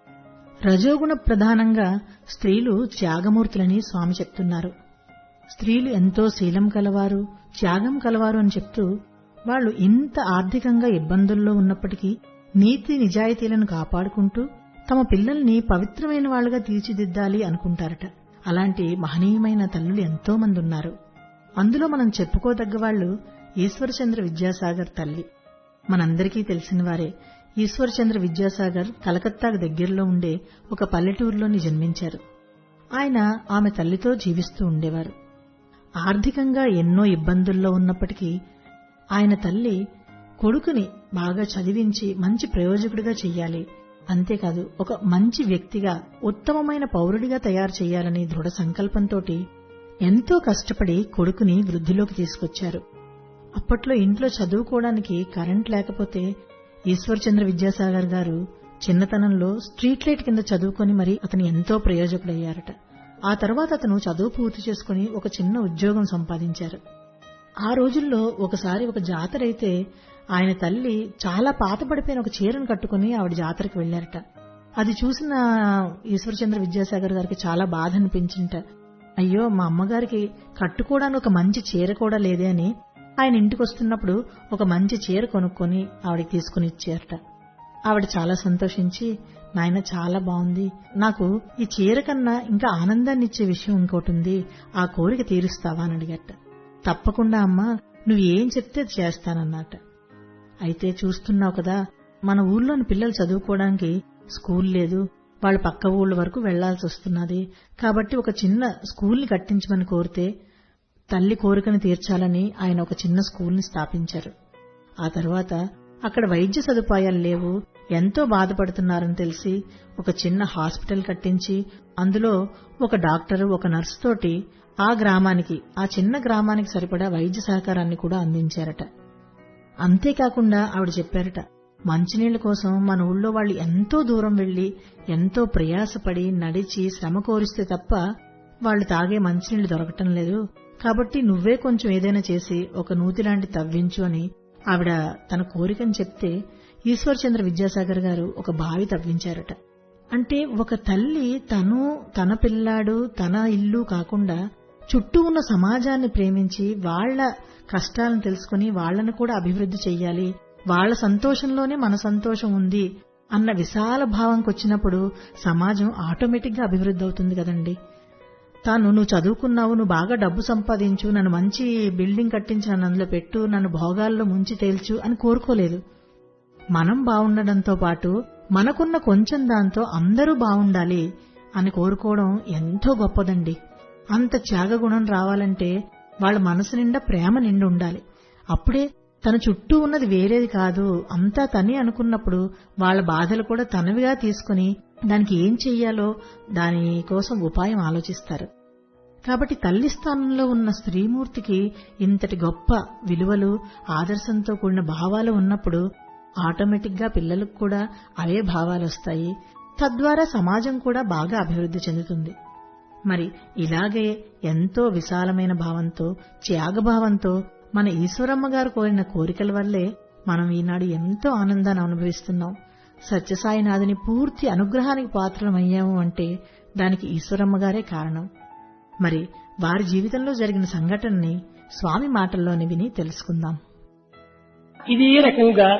C: రజోగుణ ప్రధానంగా స్త్రీలు త్యాగమూర్తులని స్వామి చెప్తున్నారు స్త్రీలు ఎంతో శీలం కలవారు త్యాగం కలవారు అని చెప్తూ వాళ్ళు ఇంత ఆర్థికంగా ఇబ్బందుల్లో ఉన్నప్పటికీ నీతి నిజాయితీలను కాపాడుకుంటూ తమ పిల్లల్ని పవిత్రమైన వాళ్లుగా తీర్చిదిద్దాలి అనుకుంటారట అలాంటి మహనీయమైన తల్లులు ఎంతో మంది ఉన్నారు అందులో మనం చెప్పుకోదగ్గ వాళ్ళు ఈశ్వరచంద్ర విద్యాసాగర్ తల్లి మనందరికీ తెలిసిన వారే ఈశ్వరచంద్ర విద్యాసాగర్ కలకత్తాకు దగ్గరలో ఉండే ఒక పల్లెటూరులోని జన్మించారు ఆయన ఆమె తల్లితో జీవిస్తూ ఉండేవారు ఆర్థికంగా ఎన్నో ఇబ్బందుల్లో ఉన్నప్పటికీ ఆయన తల్లి కొడుకుని బాగా చదివించి మంచి ప్రయోజకుడిగా చెయ్యాలి అంతేకాదు ఒక మంచి వ్యక్తిగా ఉత్తమమైన పౌరుడిగా తయారు చేయాలని దృఢ సంకల్పంతోటి ఎంతో కష్టపడి కొడుకుని వృద్ధిలోకి తీసుకొచ్చారు అప్పట్లో ఇంట్లో చదువుకోవడానికి కరెంట్ లేకపోతే ఈశ్వర్చంద్ర విద్యాసాగర్ గారు చిన్నతనంలో స్ట్రీట్ లైట్ కింద చదువుకొని మరి అతను ఎంతో ప్రయోజకుడయ్యారట ఆ తర్వాత అతను చదువు పూర్తి చేసుకుని ఒక చిన్న ఉద్యోగం సంపాదించారు ఆ రోజుల్లో ఒకసారి ఒక జాతర అయితే ఆయన తల్లి చాలా పాతపడిపోయిన ఒక చీరను కట్టుకుని ఆవిడ జాతరకు వెళ్లారట అది చూసిన ఈశ్వరచంద్ర విద్యాసాగర్ గారికి చాలా బాధ అనిపించింట అయ్యో మా అమ్మగారికి కట్టుకోవడానికి ఒక మంచి చీర కూడా లేదే అని ఆయన ఇంటికి వస్తున్నప్పుడు ఒక మంచి చీర కొనుక్కొని ఆవిడకి తీసుకుని ఇచ్చారట ఆవిడ చాలా సంతోషించి నాయన చాలా బాగుంది నాకు ఈ చీర కన్నా ఇంకా ఆనందాన్ని ఇచ్చే విషయం ఇంకోటి ఉంది ఆ కోరిక తీరుస్తావా అని అడిగట తప్పకుండా అమ్మా నువ్వు ఏం చెప్తే అది చేస్తానన్నట అయితే చూస్తున్నావు కదా మన ఊర్లోని పిల్లలు చదువుకోవడానికి స్కూల్ లేదు వాళ్ళ పక్క ఊళ్ళ వరకు వెళ్లాల్సి వస్తున్నది కాబట్టి ఒక చిన్న స్కూల్ని కట్టించమని కోరితే తల్లి కోరికను తీర్చాలని ఆయన ఒక చిన్న స్కూల్ని స్థాపించారు ఆ తర్వాత అక్కడ వైద్య సదుపాయాలు లేవు ఎంతో బాధపడుతున్నారని తెలిసి ఒక చిన్న హాస్పిటల్ కట్టించి అందులో ఒక డాక్టరు ఒక నర్సు తోటి ఆ గ్రామానికి ఆ చిన్న గ్రామానికి సరిపడా వైద్య సహకారాన్ని కూడా అందించారట అంతేకాకుండా ఆవిడ చెప్పారట మంచినీళ్ల కోసం మన ఊళ్ళో వాళ్ళు ఎంతో దూరం వెళ్లి ఎంతో ప్రయాసపడి నడిచి శ్రమ కోరిస్తే తప్ప వాళ్ళు తాగే మంచినీళ్లు దొరకటం లేదు కాబట్టి నువ్వే కొంచెం ఏదైనా చేసి ఒక నూతి లాంటి తవ్వించు అని ఆవిడ తన కోరికని చెప్తే ఈశ్వర్చంద్ర విద్యాసాగర్ గారు ఒక బావి తవ్వించారట అంటే ఒక తల్లి తను తన పిల్లాడు తన ఇల్లు కాకుండా చుట్టూ ఉన్న సమాజాన్ని ప్రేమించి వాళ్ల కష్టాలను తెలుసుకుని వాళ్లను కూడా అభివృద్ధి చెయ్యాలి వాళ్ల సంతోషంలోనే మన సంతోషం ఉంది అన్న విశాల భావంకి వచ్చినప్పుడు సమాజం ఆటోమేటిక్ గా అభివృద్ధి అవుతుంది కదండి తాను నువ్వు చదువుకున్నావు నువ్వు బాగా డబ్బు సంపాదించు నన్ను మంచి బిల్డింగ్ కట్టించి నన్ను అందులో పెట్టు నన్ను భోగాల్లో ముంచి తేల్చు అని కోరుకోలేదు మనం బాగుండడంతో పాటు మనకున్న కొంచెం దాంతో అందరూ బాగుండాలి అని కోరుకోవడం ఎంతో గొప్పదండి అంత త్యాగగుణం రావాలంటే వాళ్ళ మనసు నిండా ప్రేమ నిండి ఉండాలి అప్పుడే తన చుట్టూ ఉన్నది వేరేది కాదు అంతా తనే అనుకున్నప్పుడు వాళ్ళ బాధలు కూడా తనవిగా తీసుకుని దానికి ఏం చెయ్యాలో దాని కోసం ఉపాయం ఆలోచిస్తారు కాబట్టి తల్లి స్థానంలో ఉన్న స్త్రీమూర్తికి ఇంతటి గొప్ప విలువలు ఆదర్శంతో కూడిన భావాలు ఉన్నప్పుడు ఆటోమేటిక్ గా పిల్లలకు కూడా అవే భావాలు వస్తాయి తద్వారా సమాజం కూడా బాగా అభివృద్ధి చెందుతుంది మరి ఇలాగే ఎంతో విశాలమైన భావంతో త్యాగభావంతో మన ఈశ్వరమ్మ గారు కోరిన కోరికల వల్లే మనం ఈనాడు ఎంతో ఆనందాన్ని అనుభవిస్తున్నాం సత్యసాయినాథుని పూర్తి అనుగ్రహానికి పాత్రమయ్యాము అంటే దానికి ఈశ్వరమ్మ గారే కారణం మరి వారి జీవితంలో జరిగిన సంఘటనని స్వామి మాటల్లోని విని తెలుసుకుందాం
E: ఇది ఈ రకంగా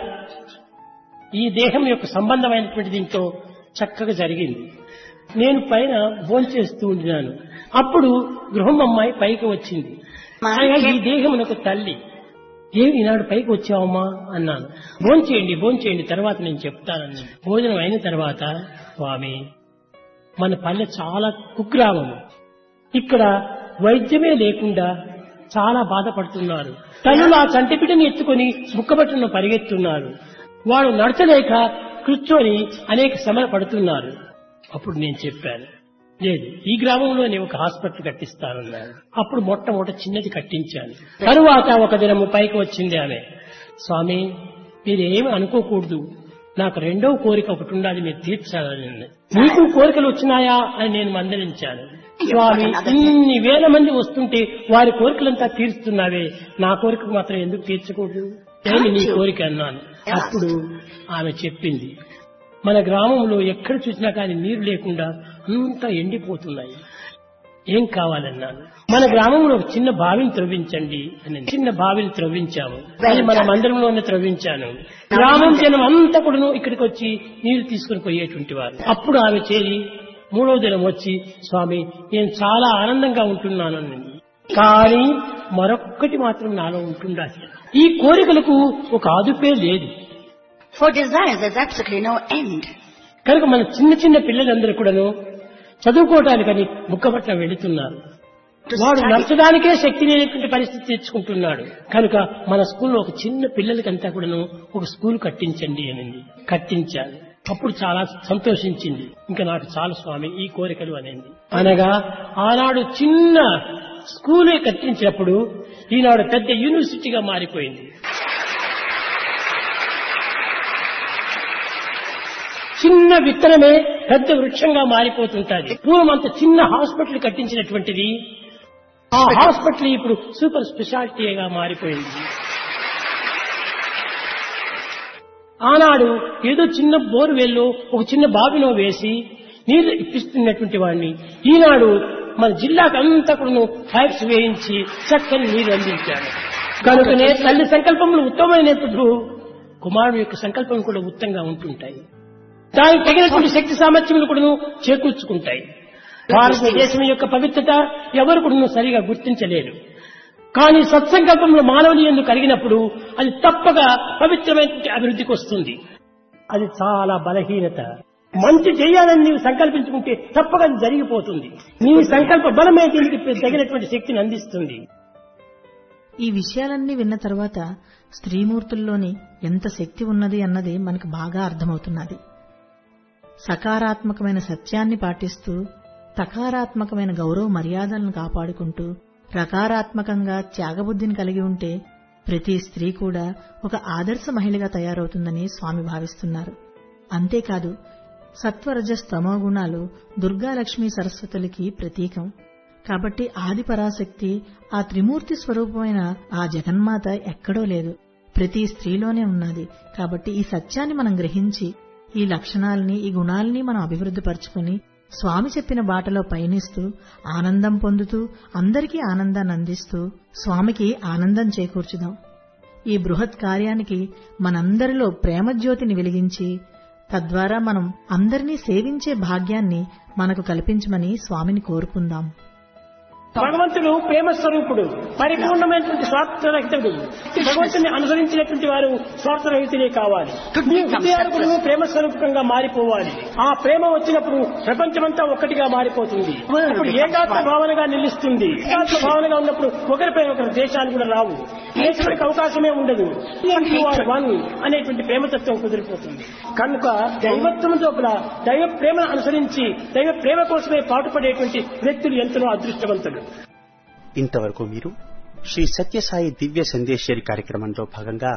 E: ఈ దేహం యొక్క సంబంధమైనటువంటి దీంతో చక్కగా జరిగింది నేను పైన భోంచేస్తూ ఉండినాను అప్పుడు గృహం అమ్మాయి పైకి వచ్చింది అనగా ఈ దేహమునకు తల్లి ఏమి ఈనాడు పైకి వచ్చావమ్మా అన్నాను భోంచేయండి భోంచేయండి తర్వాత నేను చెప్తానని భోజనం అయిన తర్వాత స్వామి మన పల్లె చాలా కుగ్రామము ఇక్కడ వైద్యమే లేకుండా చాలా బాధపడుతున్నారు తల్లులు ఆ చంటిపిటని ఎత్తుకొని ముక్కబట్టున పరిగెత్తున్నారు వాడు నడచలేక కూర్చొని అనేక శ్రమలు పడుతున్నారు అప్పుడు నేను చెప్పాను లేదు ఈ గ్రామంలోనే ఒక హాస్పిటల్ కట్టిస్తానన్నాను అప్పుడు మొట్టమొదట చిన్నది కట్టించాను తరువాత ఒక దినము పైకి వచ్చింది ఆమె స్వామి మీరేమి అనుకోకూడదు నాకు రెండవ కోరిక ఒకటి ఉండాలి మీరు తీర్చాలని మీకు కోరికలు వచ్చినాయా అని నేను మందలించాను స్వామి ఇన్ని వేల మంది వస్తుంటే వారి కోరికలంతా తీరుస్తున్నావే నా కోరిక మాత్రం ఎందుకు తీర్చకూడదు ఏమి నీ కోరిక అన్నాను అప్పుడు ఆమె చెప్పింది మన గ్రామంలో ఎక్కడ చూసినా కానీ నీరు లేకుండా అంతా ఎండిపోతున్నాయి ఏం కావాలన్నాను మన గ్రామంలో ఒక చిన్న బావిని త్రవ్వించండి అని చిన్న బావిని త్రవ్వించాము అది మన మందిరంలోనే త్రవ్వించాను గ్రామం జనం అంతా కూడా ఇక్కడికి వచ్చి నీరు తీసుకుని పోయేటువంటి వారు అప్పుడు ఆమె చేరి మూడవ దినం వచ్చి స్వామి నేను చాలా ఆనందంగా ఉంటున్నాను అన్నది కానీ మరొక్కటి మాత్రం నాలో ఉంటుండాలి ఈ కోరికలకు ఒక ఆదుపే లేదు
I: For desires, there's absolutely no end.
E: కనుక మన చిన్న చిన్న పిల్లలందరూ కూడాను చదువుకోవటానికని బుక్కపట్ల వెళుతున్నారు వాడు నచ్చడానికే శక్తి లేనటువంటి పరిస్థితి తెచ్చుకుంటున్నాడు కనుక మన స్కూల్లో ఒక చిన్న పిల్లలకంతా కూడాను ఒక స్కూల్ కట్టించండి అనింది కట్టించాను అప్పుడు చాలా సంతోషించింది ఇంకా నాకు చాలు స్వామి ఈ కోరికలు అనేది అనగా ఆనాడు చిన్న స్కూలే కట్టించినప్పుడు ఈనాడు పెద్ద యూనివర్సిటీగా మారిపోయింది చిన్న విత్తనమే పెద్ద వృక్షంగా మారిపోతుంటది పూర్వం అంత చిన్న హాస్పిటల్ కట్టించినటువంటిది ఆ హాస్పిటల్ ఇప్పుడు సూపర్ స్పెషాలిటీగా మారిపోయింది ఆనాడు ఏదో చిన్న బోర్వెల్లో ఒక చిన్న బావిలో వేసి నీళ్లు ఇప్పిస్తున్నటువంటి వాడిని ఈనాడు మన జిల్లాకు అంతా కూడా పైప్స్ వేయించి చక్కని నీరు అందించాడు కనుకనే తల్లి సంకల్పములు ఉత్తమమైనప్పుడు కుమారుడు యొక్క సంకల్పం కూడా ఉత్తంగా ఉంటుంటాయి దానికి తగినటువంటి శక్తి సామర్థ్యములు కూడా చేకూర్చుకుంటాయి భారతదేశం యొక్క పవిత్రత ఎవరు కూడా సరిగా గుర్తించలేరు కానీ సత్సంకల్పంలో మానవుని ఎందుకు కలిగినప్పుడు అది తప్పగా పవిత్రమైన అభివృద్ధికి వస్తుంది అది చాలా బలహీనత మంచి చేయాలని నీవు సంకల్పించుకుంటే తప్పగా అది జరిగిపోతుంది నీ సంకల్ప బలమే దీనికి తగినటువంటి శక్తిని అందిస్తుంది
C: ఈ విషయాలన్నీ విన్న తర్వాత స్త్రీమూర్తుల్లోని ఎంత శక్తి ఉన్నది అన్నది మనకు బాగా అర్థమవుతున్నది సకారాత్మకమైన సత్యాన్ని పాటిస్తూ తకారాత్మకమైన గౌరవ మర్యాదలను కాపాడుకుంటూ రకారాత్మకంగా త్యాగబుద్ధిని కలిగి ఉంటే ప్రతి స్త్రీ కూడా ఒక ఆదర్శ మహిళగా తయారవుతుందని స్వామి భావిస్తున్నారు అంతేకాదు సత్వరజస్ తమో గుణాలు దుర్గాలక్ష్మి సరస్వతులకి ప్రతీకం కాబట్టి ఆది పరాశక్తి ఆ త్రిమూర్తి స్వరూపమైన ఆ జగన్మాత ఎక్కడో లేదు ప్రతి స్త్రీలోనే ఉన్నది కాబట్టి ఈ సత్యాన్ని మనం గ్రహించి ఈ లక్షణాలని ఈ గుణాలని మనం అభివృద్ధి పరుచుకుని స్వామి చెప్పిన బాటలో పయనిస్తూ ఆనందం పొందుతూ అందరికీ ఆనందాన్ని అందిస్తూ స్వామికి ఆనందం చేకూర్చుదాం ఈ బృహత్ కార్యానికి మనందరిలో ప్రేమజ్యోతిని వెలిగించి తద్వారా మనం అందరినీ సేవించే భాగ్యాన్ని మనకు కల్పించమని స్వామిని కోరుకుందాం
E: భగవంతుడు ప్రేమ స్వరూపుడు పరిపూర్ణమైనటువంటి స్వార్థరహితుడు భగవంతుని అనుసరించినటువంటి వారు స్వార్థరహితులే కావాలి మీ హృదయాలు కూడా ప్రేమ స్వరూపకంగా మారిపోవాలి ఆ ప్రేమ వచ్చినప్పుడు ప్రపంచమంతా ఒక్కటిగా మారిపోతుంది ఇప్పుడు ఏకాత్మ భావనగా నిలుస్తుంది ఏకాత్మ భావనగా ఉన్నప్పుడు ఒకరిపై ఒకరి దేశాలు కూడా రావు దేశానికి అవకాశమే ఉండదు వన్ అనేటువంటి ప్రేమతత్వం కుదిరిపోతుంది కనుక దైవత్వం లోపల దైవ ప్రేమను అనుసరించి దైవ ప్రేమ కోసమే పాటుపడేటువంటి వ్యక్తులు ఎంతనో అదృష్టవంతులు
A: ఇంతవరకు మీరు శ్రీ సత్యసాయి దివ్య సందేశ్వరి కార్యక్రమంలో భాగంగా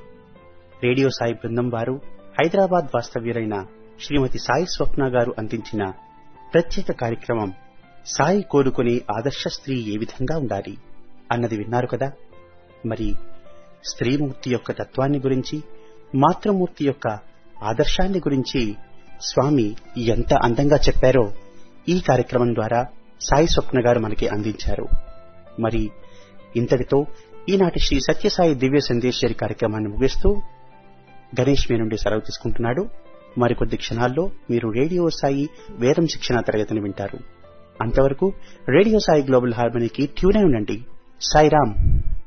A: రేడియో సాయి బృందం వారు హైదరాబాద్ వాస్తవ్యులైన శ్రీమతి సాయి స్వప్న గారు అందించిన ప్రత్యేక కార్యక్రమం సాయి కోరుకునే ఆదర్శ స్త్రీ ఏ విధంగా ఉండాలి అన్నది విన్నారు కదా మరి స్త్రీమూర్తి యొక్క తత్వాన్ని గురించి మాతృమూర్తి యొక్క ఆదర్శాన్ని గురించి స్వామి ఎంత అందంగా చెప్పారో ఈ కార్యక్రమం ద్వారా సాయి స్వప్న గారు మనకి అందించారు మరి ఇంతటితో ఈనాటి శ్రీ సత్యసాయి దివ్య సందేశ్వరి కార్యక్రమాన్ని ముగిస్తూ గణేష్ మీ నుండి సెలవు తీసుకుంటున్నాడు మరికొద్ది క్షణాల్లో మీరు రేడియో సాయి వేదం శిక్షణ తరగతిని వింటారు అంతవరకు రేడియో సాయి గ్లోబల్ హార్మనీకి ట్యూన్ అయి ఉండండి సాయిరామ్